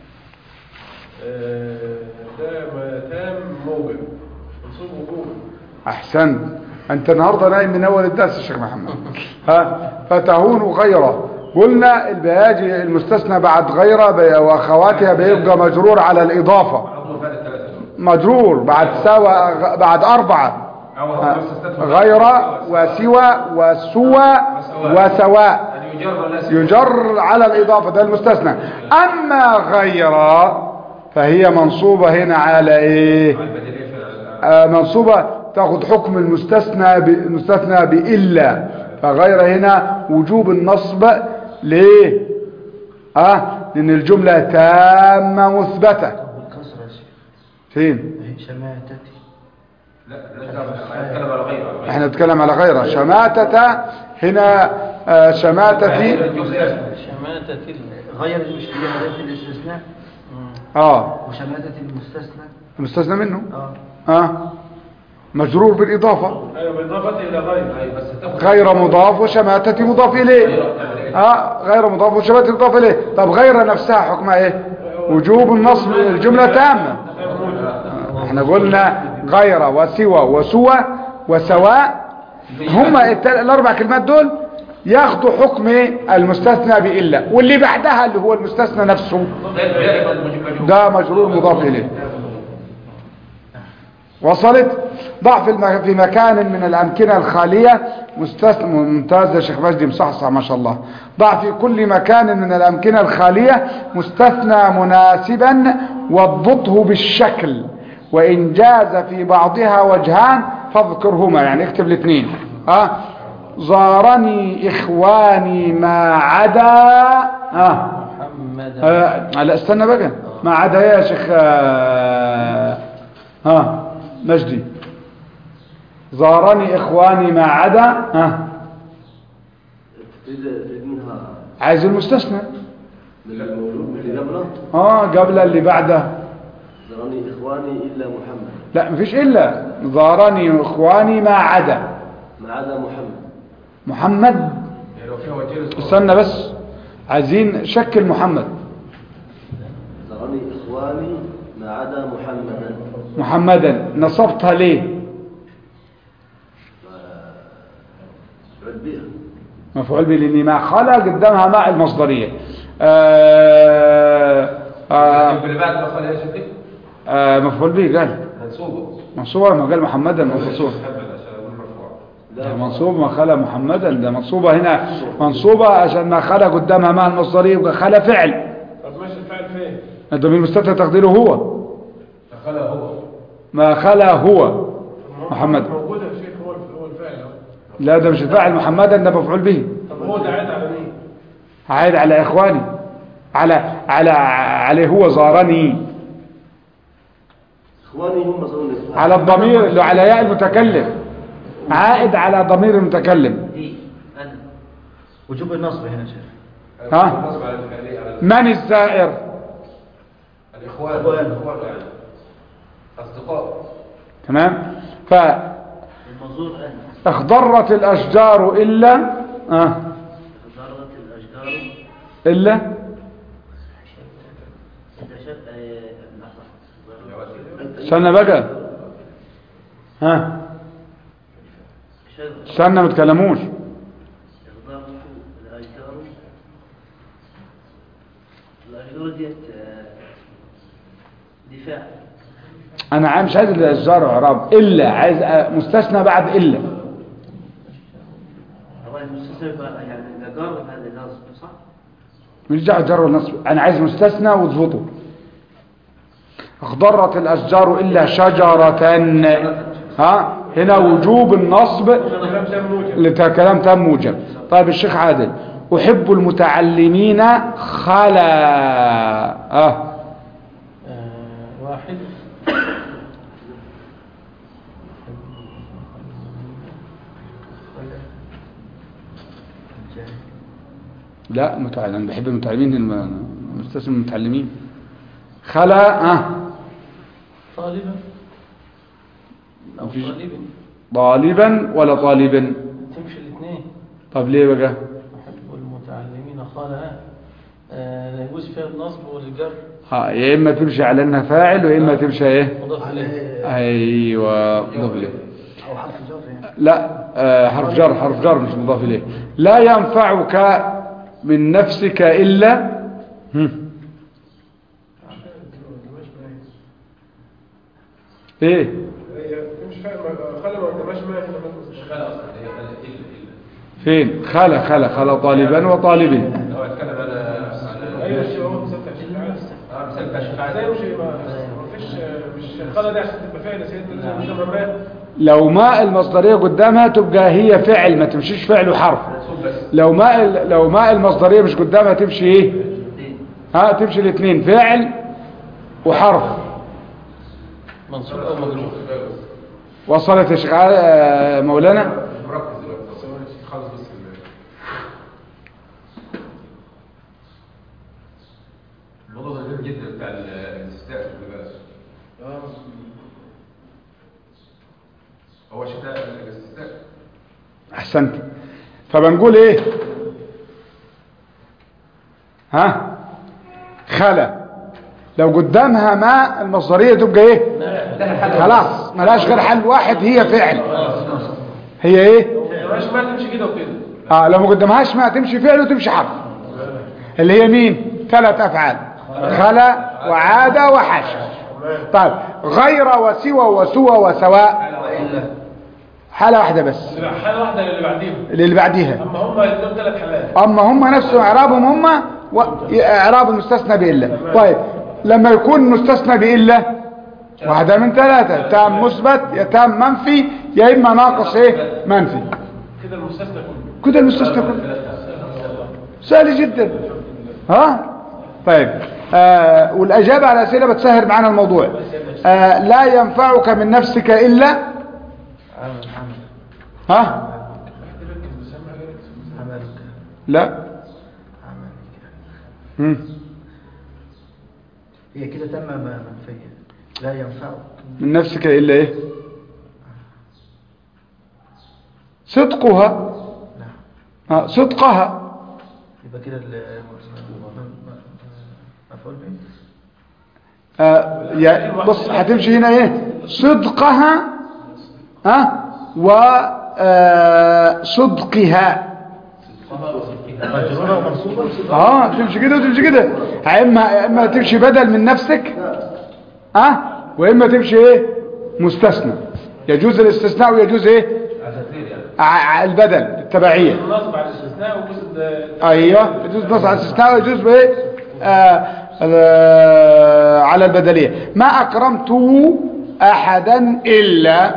Speaker 3: آه، ده ما تام موجب منصوب وجوب
Speaker 1: احسنت انت النهارده نايم من اول الدرس يا شيخ محمد ها فتهون غيره قلنا البياجي المستثنى بعد غيره بي- واخواتها بيبقى مجرور على الاضافه
Speaker 2: عضو فات الثلاثة دول
Speaker 1: مجرور بعد سوا غ- بعد اربعه
Speaker 2: أو هو
Speaker 1: ها،
Speaker 2: مستثنى.
Speaker 1: غير وسوى وسوى وسواء
Speaker 2: أن يجر لا سوى.
Speaker 1: يجر على الإضافة ده المستثنى أما غير فهي منصوبة هنا على إيه
Speaker 2: على البديهية في-
Speaker 1: آه منصوبة تاخد حكم المستثنى ب- المستثنى بإلا فغير هنا وجوب النصب ليه آه لأن الجملة تامة مثبتة
Speaker 4: بالكسرة يا شيخ
Speaker 1: فين
Speaker 4: هي شماتتي
Speaker 2: لا لا دعوة. أنا أتكلم على غيره على غيره.
Speaker 1: احنا نتكلم على غيرها شماتة هنا آه شماتة
Speaker 5: شماتة ال-
Speaker 4: غير اللي مش فيها أداة الاستثناء
Speaker 1: اه
Speaker 4: وشماتة المستثنى
Speaker 1: المستثنى منه
Speaker 4: اه
Speaker 1: اه مجرور بالإضافة
Speaker 3: ايوه بالاضافه الى غير
Speaker 2: أيوة، بس تاخد
Speaker 1: غير مضاف وشماتة مضاف إليه اه غير مضاف وشماتة مضاف إليه طب غير نفسها حكمها ايه وجوب النصب الجملة تامة آه، احنا قلنا غير وسوى وسوى وسواء هما التل- الاربع كلمات دول ياخدوا حكم المستثنى بإلا واللي بعدها اللي هو المستثنى نفسه
Speaker 2: ده ده المجرور.
Speaker 1: ده مجرور مضاف إليه وصلت ضع في الم- في مكان من الأمكنة الخالية مستثنى ممتاز يا شيخ مجدي مصحصح ما شاء الله ضع في كل مكان من الأمكنة الخالية مستثنى مناسبا واضبطه بالشكل وإن جاز في بعضها وجهان فاذكرهما يعني اكتب الاثنين ها زارني إخواني ما عدا ها
Speaker 5: محمد
Speaker 1: آه لا استنى بقى ما عدا يا شيخ آه ها مجدي زارني اخواني ما عدا ها
Speaker 6: تريد تريد منها
Speaker 1: عايز المستثنى
Speaker 6: من المولود من اللي قبله
Speaker 1: اه قبل اللي بعده
Speaker 6: زرني إخواني إلا محمد
Speaker 1: لا مفيش الا زارني اخواني ما عدا
Speaker 6: ما عدا محمد
Speaker 1: محمد
Speaker 2: يعني لو فيها وجه الصورة.
Speaker 1: استنى بس عايزين شكل محمد
Speaker 6: زرني إخواني ما عدا محمدا
Speaker 1: محمدا نصبتها ليه
Speaker 6: عد بها
Speaker 1: مفعول به لان ما خلا قدامها ماء المصدريه آه آه
Speaker 2: اللي بعد ما خليها شكل
Speaker 1: آه مفعول به قال
Speaker 2: منصوبة
Speaker 1: منصوبة ما قال محمدا منصوب
Speaker 2: حبل عشان أقول مرفوع
Speaker 1: ده منصوب ما خلا محمدا ده منصوبة هنا منصوبة عشان ما خلا قدامها مع المصدرية يبقى خلا فعل
Speaker 3: طب ماشي الفعل فين
Speaker 1: الضمير المستتر تقديره هو
Speaker 2: دخلها هو
Speaker 1: ما خلا هو محمد
Speaker 3: موجود يا شيخ هو هو الفعل اهو
Speaker 1: لا ده مش الفاعل محمدا ده مفعول به
Speaker 3: طب هو ده عاد على مين
Speaker 1: عايد على اخواني على على عليه هو زارني
Speaker 6: إخواني هم زرني
Speaker 1: على الضمير اللي على ياء المتكلم عائد على ضمير المتكلم
Speaker 4: دي أنا وجوب النصب هنا يا شيخ
Speaker 1: ها؟
Speaker 2: النصب على الفعلية على
Speaker 1: من الزائر
Speaker 2: الإخوان
Speaker 4: إخوان.
Speaker 2: الإخوان يعني أصدقاء
Speaker 1: تمام
Speaker 4: المنظور أنا
Speaker 1: فاخضرت الاشجار الا آه
Speaker 4: ضربت الأشجار
Speaker 1: الا
Speaker 4: انتشرت آه، لحظة
Speaker 1: استنى بقى ها
Speaker 4: شر
Speaker 1: استنى ما تكلموش انا عايز- مش عايز الاشجار اعراب الا عايز أ- مستثنى بعد الا
Speaker 4: هو المستثنى يبقى يعني إذا جار هذا النصب صح؟
Speaker 1: مش دعوه جر والنصب انا عايز مستثنى واظبطه اخضرت الاشجار الا شجره ها هنا وجوب النصب
Speaker 3: كلام تام موجب
Speaker 1: لت- كلام تام موجب طيب الشيخ عادل احب المتعلمين خلا اه
Speaker 5: آه، واحد
Speaker 1: لا متعلم انا بحب المتعلمين الم- مستثنى من المتعلمين خلا اه
Speaker 5: طالبا أو
Speaker 1: مفيش-
Speaker 5: طالب
Speaker 1: طالبا ولا طالبا
Speaker 5: تمشي الاثنين
Speaker 1: طب ليه بقى
Speaker 5: أحب المتعلمين خالها آه، لا يجوز فيها النصب والجر
Speaker 1: ها يا اما تمشي على انها فاعل واما اما تمشي ايه
Speaker 5: مضاف إليه
Speaker 1: ايوه مضاف اليه
Speaker 4: أو حرف جر يعني
Speaker 1: لا آه، حرف جر حرف جر مش مضاف اليه لا ينفعك من نفسك الا هم. ايه
Speaker 3: هي مش فاهم خلى ما قدامهاش ما هنا مثلا
Speaker 2: خلا اصلا هي خلا الا الا
Speaker 1: فين خلا خلا خلا طالبا وطالب
Speaker 2: هو اتكلم على
Speaker 3: ايوه
Speaker 2: على
Speaker 3: الشيء هو مثال تحليل
Speaker 2: اه مثال كشف
Speaker 3: ازاي مش ما ما فيش مش خلى ده عشان تبقى فاعل يا سيدنا زي مش ما
Speaker 1: لو ماء المصدريه قدامها تبقى هي فعل ما تمشيش فعل وحرف
Speaker 2: بس
Speaker 1: لو ماء ال- لو ماء المصدريه مش قدامها تمشي ايه ها تمشي الاثنين فعل وحرف
Speaker 5: منصوب أو مجرور
Speaker 1: وصلت يا شيخ عا- آه، مولانا
Speaker 2: مش مركز دلوقتي خالص بس ال- الموضوع ده مهم جدا بتاع ال- الاستثناء خلي بالك هو شتاء الاستثناء
Speaker 1: احسنت فبنقول ايه ها خلا لو قدامها ماء المصدريه تبقى ايه خلاص ملاش غير حل واحد هي فعل هي ايه
Speaker 3: مش ما تمشي كده وكده
Speaker 1: اه لو ما قدامهاش ماء تمشي فعل وتمشي حرف اللي هي مين ثلاث افعال خلا وعاد وحشى طيب غير وسوى وسوى وسواء حالة واحدة بس
Speaker 3: حاله واحده اللي بعديهم
Speaker 1: اللي بعديها
Speaker 3: اما هم الاثنين ثلاث حالات
Speaker 1: اما هم نفسهم اعرابهم هم و... اعراب المستثنى بإلا طيب لما يكون مستثنى بإلا واحدة من ثلاثة تام مثبت يا تام منفي يا اما ناقص ايه منفي
Speaker 3: كده المستثنى كله
Speaker 1: كده المستثنى كله سهل جدا ها طيب آه والاجابه على الاسئله بتسهل معانا الموضوع آه لا ينفعك من نفسك الا
Speaker 4: عمل عمل
Speaker 1: ها
Speaker 4: عملك
Speaker 1: لا
Speaker 4: عملك
Speaker 1: مم.
Speaker 4: هي كده تم منفية لا ينفعك
Speaker 1: من نفسك الا ايه صدقها
Speaker 4: نعم
Speaker 1: آه صدقها
Speaker 4: يبقى كده ال- مفعول به
Speaker 1: آه يا بص هتمشي هنا ايه صدقها ها و آه صدقها
Speaker 4: مجرورة ومنصوبة
Speaker 1: اه تمشي كده وتمشي كده اما اما تمشي بدل من نفسك اه واما تمشي ايه مستثنى يجوز الاستثناء ويجوز ايه
Speaker 2: على الاثنين يعني
Speaker 1: ع- ع- البدل التبعيه
Speaker 3: النصب على الاستثناء وجزء
Speaker 1: ايوه يجوز نص على الاستثناء ويجوز بايه آه آه على البدليه ما اكرمت احدا الا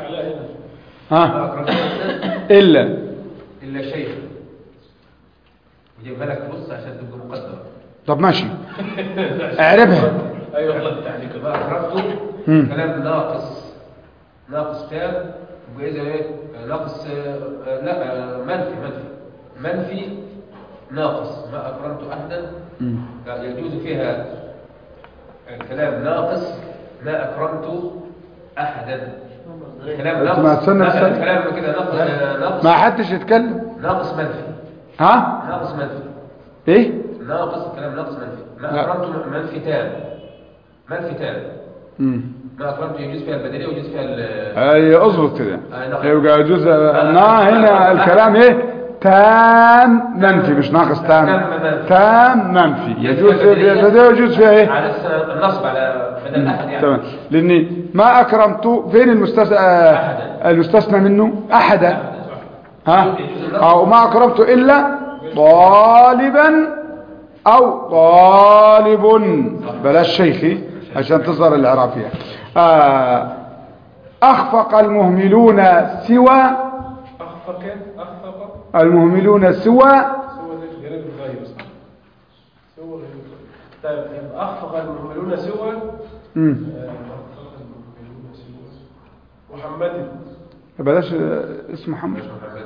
Speaker 1: ها الا
Speaker 2: الا شيء وجيبها لك نص عشان تبقى مقدره
Speaker 1: طب ماشي اعربها
Speaker 3: ايوه الله يفتح عليك
Speaker 2: ما اخرجته
Speaker 1: مم.
Speaker 2: كلام ناقص ناقص تام واذا ايه ناقص آه، آه، لا آه، منفي منفي منفي ناقص ما اكرمت احدا
Speaker 1: مم.
Speaker 2: لا، يجوز فيها الكلام ناقص ما اكرمت احدا كلام
Speaker 1: أنت
Speaker 2: ناقص
Speaker 1: ما تستنى
Speaker 2: لا،
Speaker 1: بس-
Speaker 2: الكلام كده ناقص آه، ناقص
Speaker 1: ما حدش يتكلم
Speaker 2: ناقص منفي
Speaker 1: ها
Speaker 2: ناقص منفي
Speaker 1: ايه
Speaker 2: ناقص الكلام ناقص منفي ما
Speaker 1: لا.
Speaker 2: اكرمت منفي تام منفي تام
Speaker 1: مم.
Speaker 2: ما اكرمت يجوز فيها البدليه ويجوز فيها ال
Speaker 1: اي اظبط كده
Speaker 2: أي نعم.
Speaker 1: يبقى يجوز نا هنا الكلام ايه تام منفي مش ناقص تام
Speaker 2: تام منفي.
Speaker 1: تام منفي يجوز فيها البداية ويجوز فيها ايه
Speaker 2: على الس- النصب على بدل الأحد يعني
Speaker 1: تمام لان ما اكرمت فين المستثنى
Speaker 2: أحدا.
Speaker 1: المستثنى منه احدا ها
Speaker 2: يجوز اللفظ.
Speaker 1: او ما اكرمت الا طالبا او طالب بلاش شيخي عشان تظهر الاعراب فيها آه، اخفق المهملون سوى
Speaker 3: أخفق أخفق
Speaker 1: المهملون سوى
Speaker 3: سوى ده غير الغير صح سوى غير الغير طيب يبقى أخفق المهملون سوى
Speaker 1: مم.
Speaker 3: آه، أخفق المهملون سوى محمد
Speaker 1: بلاش آه، اسم محمد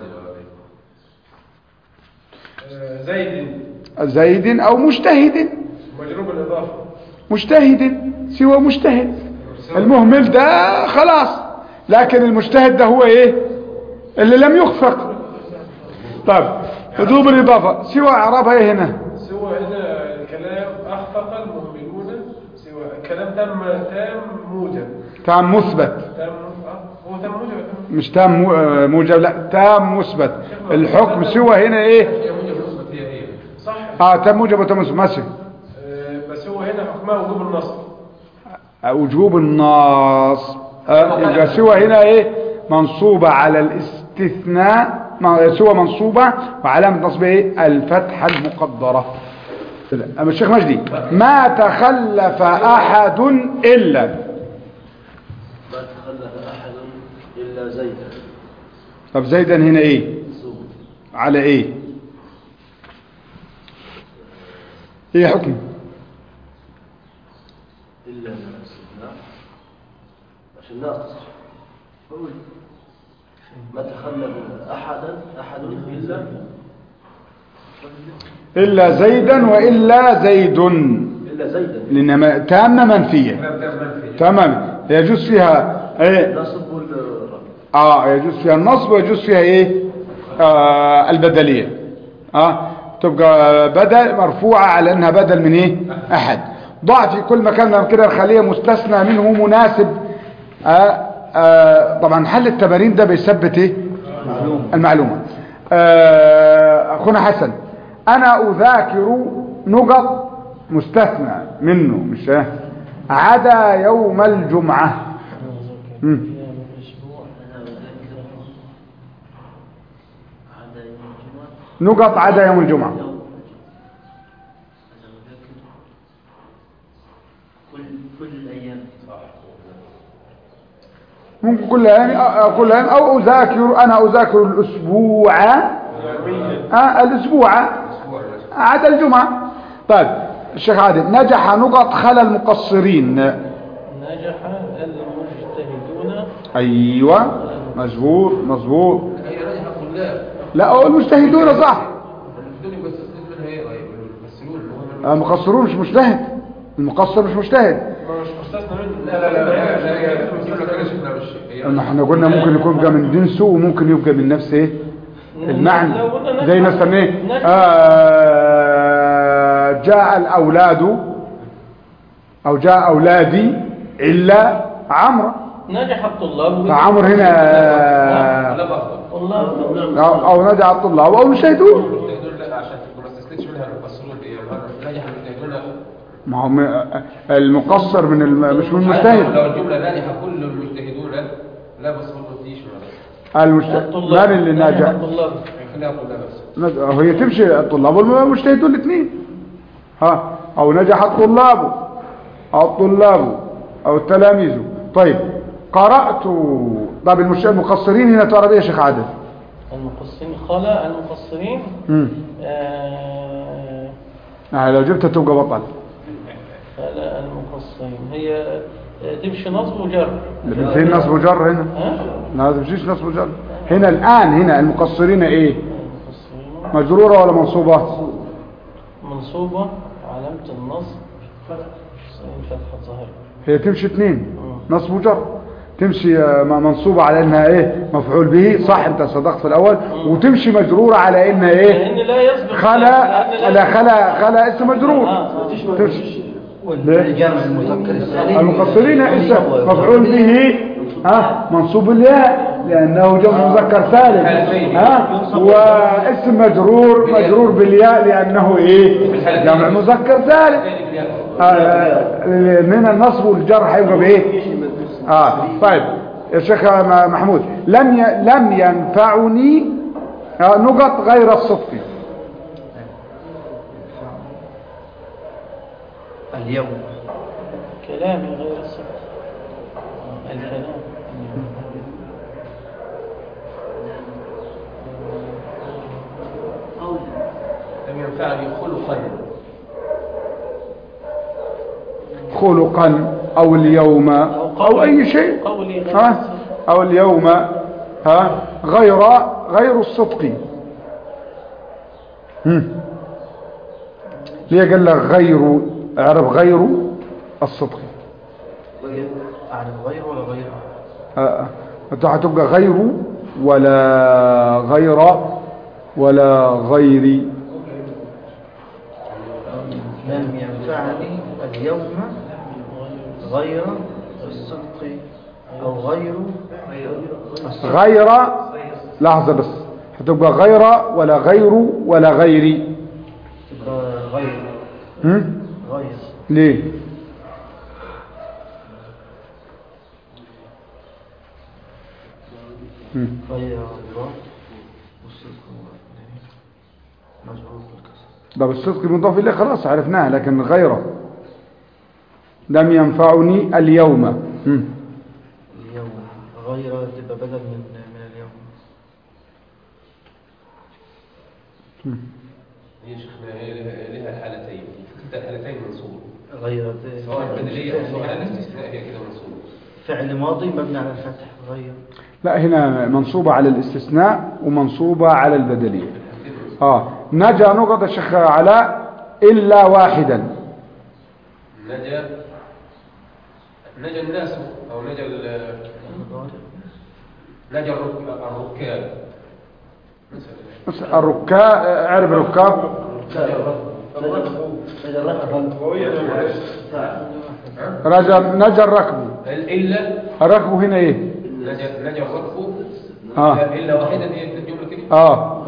Speaker 3: آه، زيد
Speaker 1: زيد او مجتهد
Speaker 3: مجروب الإضافة
Speaker 1: مجتهد سوى مجتهد المهمل ده خلاص لكن المجتهد ده هو ايه اللي لم يخفق طيب حدوب الإضافة سوى إعرابها ايه هنا
Speaker 3: سوى هنا الكلام أخفق المهملون سوى الكلام تم تام موجب
Speaker 1: تام مثبت
Speaker 3: تام آه، هو تام موجب تام
Speaker 1: مش تام مو- آه، موجب لا تام مثبت الحكم سوى هنا ايه
Speaker 2: هي موجب نصبت هي هي
Speaker 3: صح
Speaker 1: اه تام موجب وتام مثبت ماشي
Speaker 3: آه، بس هو هنا حكمها وجوب النصب
Speaker 1: آه، وجوب النص آه يبقى سوى هنا ايه منصوبة على الاستثناء ما- سوى منصوبة وعلامة نصبها ايه الفتحة المقدرة كده. اما الشيخ مجدي ما تخلف احد الا
Speaker 6: ما تخلف أحد إلا زيدا
Speaker 1: طب زيدا هنا ايه
Speaker 6: سوى
Speaker 1: على ايه ايه حكم
Speaker 6: إلا الاستثناء عشان ناقص بقول ما تخلف أحدا أحد إلا
Speaker 1: الا زيدا والا زيد
Speaker 6: إلا زيدا
Speaker 1: لانما تامة منفية
Speaker 2: كلام تام منفي
Speaker 1: تمام يجوز فيها ايه
Speaker 6: نصب والرب
Speaker 1: اه يجوز فيها النصب ويجوز فيها ايه آه البدلية اه تبقى بدل مرفوعة على انها بدل من ايه احد ضع في كل مكان من كده الخلية مستثنى منه مناسب آه آه طبعا حل التمارين ده بيثبت ايه المعلومة آه اخونا حسن انا اذاكر نقط مستثنى منه مش إيه؟ عدا يوم الجمعة مم.
Speaker 5: أيام الأسبوع
Speaker 4: أنا أذكر عدا يوم الجمعة
Speaker 1: نقط عدا يوم الجمعة
Speaker 4: يوم الجمعة أنا أذكر كل كل الأيام
Speaker 1: ممكن كل أيام أو- كل أيام أو أذاكر أنا أذاكر الأسبوع آه الأسبوع عدا الجمعة طيب الشيخ عادل نجح نقط خلى المقصرين
Speaker 5: نجح المجتهدون
Speaker 1: أيوة مظبوط مظبوط
Speaker 2: هي نجح الطلاب
Speaker 1: لا هو المجتهدون صح
Speaker 2: المجتهدون بس استفيد منها ايه طيب المفسرون هم من-
Speaker 1: المقصرون مش مجتهد المقصر مش مجتهد
Speaker 3: ما مش مستثنى منه
Speaker 2: لا لا لا لا لا لا بتجيب لك انا شفنا مش هي
Speaker 1: ما احنا قلنا ممكن يكون يبقى من جنسه وممكن يبقى من نفس ايه المعنى
Speaker 5: لو قلنا
Speaker 1: زي
Speaker 5: نجح-
Speaker 1: مثلا ايه
Speaker 5: نجح.
Speaker 1: آه جاء الاولاد او جاء اولادي الا عمرو
Speaker 5: نجح الطلاب
Speaker 1: فعمرو هنا
Speaker 2: طلاب افضل
Speaker 5: طلاب
Speaker 1: او, أو نجع الطلاب او المجتهدون
Speaker 2: المجتهدون لا عشان تكون ما استثنتش منها المفسرون دي مرة نجح المجتهدون
Speaker 1: ما هو م- المقصر من الم... مش من
Speaker 2: لو
Speaker 1: المجتهد
Speaker 2: الجملة ناجحة كل المجتهدون لا بس ما تجيش مثلا
Speaker 1: المجتهد
Speaker 5: الطلاب
Speaker 1: من اللي ناجح
Speaker 5: الطلاب
Speaker 2: خليها طلاب بس
Speaker 1: نج- هي تمشي الطلاب والمجتهدون الاثنين ها او نجح الطلاب او الطلاب او التلاميذ طيب قرأت طب المش... المقصرين هنا تعرف ايه يا شيخ عادل
Speaker 5: المقصرين خلا المقصرين
Speaker 1: امم
Speaker 5: آه،
Speaker 1: يعني لو جبتها تبقى بطل
Speaker 5: خلا المقصرين هي آه، تمشي نصب وجر
Speaker 1: في نصب وجر هنا
Speaker 5: ها؟
Speaker 1: لا تمشيش نصب وجر هنا الان هنا المقصرين ايه
Speaker 5: المقصرين
Speaker 1: مجرورة ولا منصوبة
Speaker 5: منصوبة علامة النصب صين فتحة ظاهرة
Speaker 1: هي تمشي اثنين نصب وجر تمشي آه، م- منصوبة على انها ايه مفعول به صح انت صدقت في الاول وتمشي مجرورة على انها ايه
Speaker 5: لأن لا يسبق
Speaker 1: خلا
Speaker 5: لأن
Speaker 1: لا خلا خلا اسم مجرور
Speaker 5: آه.
Speaker 1: تمشي
Speaker 4: والجمع المذكر السالم
Speaker 1: المقصرين اسم مفعول به ها منصوب الياء لأنه جمع مذكر سالم ها واسم مجرور مجرور بالياء لأنه إيه جمع مذكر سالم آه، من النصب والجر هيبقى بإيه اه طيب يا شيخ م- محمود لم ي... لم ينفعني آه، نقط غير الصدق
Speaker 4: اليوم
Speaker 5: كلامي غير الصدق الكلام
Speaker 2: لم ينفعني خلقا
Speaker 1: خلقا او اليوم او اي شيء
Speaker 5: قولي غير
Speaker 1: ها
Speaker 5: الصدق
Speaker 1: او اليوم ها غير غير الصدق هم. ليه قال لك غير اعرف غير الصدق
Speaker 4: أعرف غير ولا غير
Speaker 1: آه، انت هتبقى غير ولا غير ولا غيري
Speaker 4: لم ينفعني اليوم غير الصدق أو غير
Speaker 1: غير لحظة بس هتبقى غير ولا غير ولا غيري
Speaker 4: غير
Speaker 1: هم؟
Speaker 4: غير
Speaker 1: ليه هم.
Speaker 4: غير الله والصدق مجرور بالكسر
Speaker 1: ده بالصدق مضاف إليه خلاص عرفناها لكن غيره لم ينفعني اليوم هم.
Speaker 4: اليوم غير تبقى بدل من من اليوم
Speaker 2: هي شيخنا هي لها لها الحالتين كلتا الحالتين منصوب
Speaker 4: غير
Speaker 2: سواء البدلية أو سواء الاستثناء هي كده منصوب
Speaker 4: فعل ماضي مبني على الفتح غير
Speaker 1: لا هنا منصوبة على الاستثناء ومنصوبة على البدلية اه نجا نقط الشيخ علاء إلا واحدا
Speaker 2: نجا نجا الناس أو نجا ال- نجا الرك- الركاب مثلا
Speaker 1: الركاب عرب الركاب
Speaker 2: نجا الركب
Speaker 3: وهي
Speaker 2: ها؟
Speaker 1: رجا نجا الركب
Speaker 2: إلا
Speaker 1: الركب هنا ايه
Speaker 2: نجا نجا الركب
Speaker 1: آه.
Speaker 2: إلا- إلا واحدا هي الجملة كده
Speaker 1: اه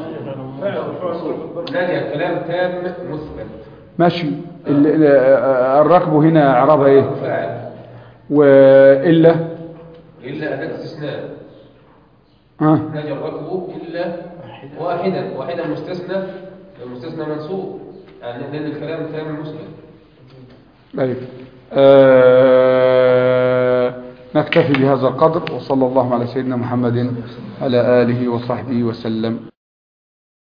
Speaker 2: نجا كلام تام مثبت
Speaker 1: ماشي ال- ال- آه، الركب هنا اعرابها ايه
Speaker 2: فاعل
Speaker 1: والا
Speaker 2: إلا أداة استثناء
Speaker 1: اه
Speaker 2: نجا الركب إلا واحدا واحدا مستثنى المستثنى منصوب يعني لأن الكلام تام مثبت
Speaker 1: طيب آه نكتفي بهذا القدر وصلى الله على سيدنا محمد على آله وصحبه وسلم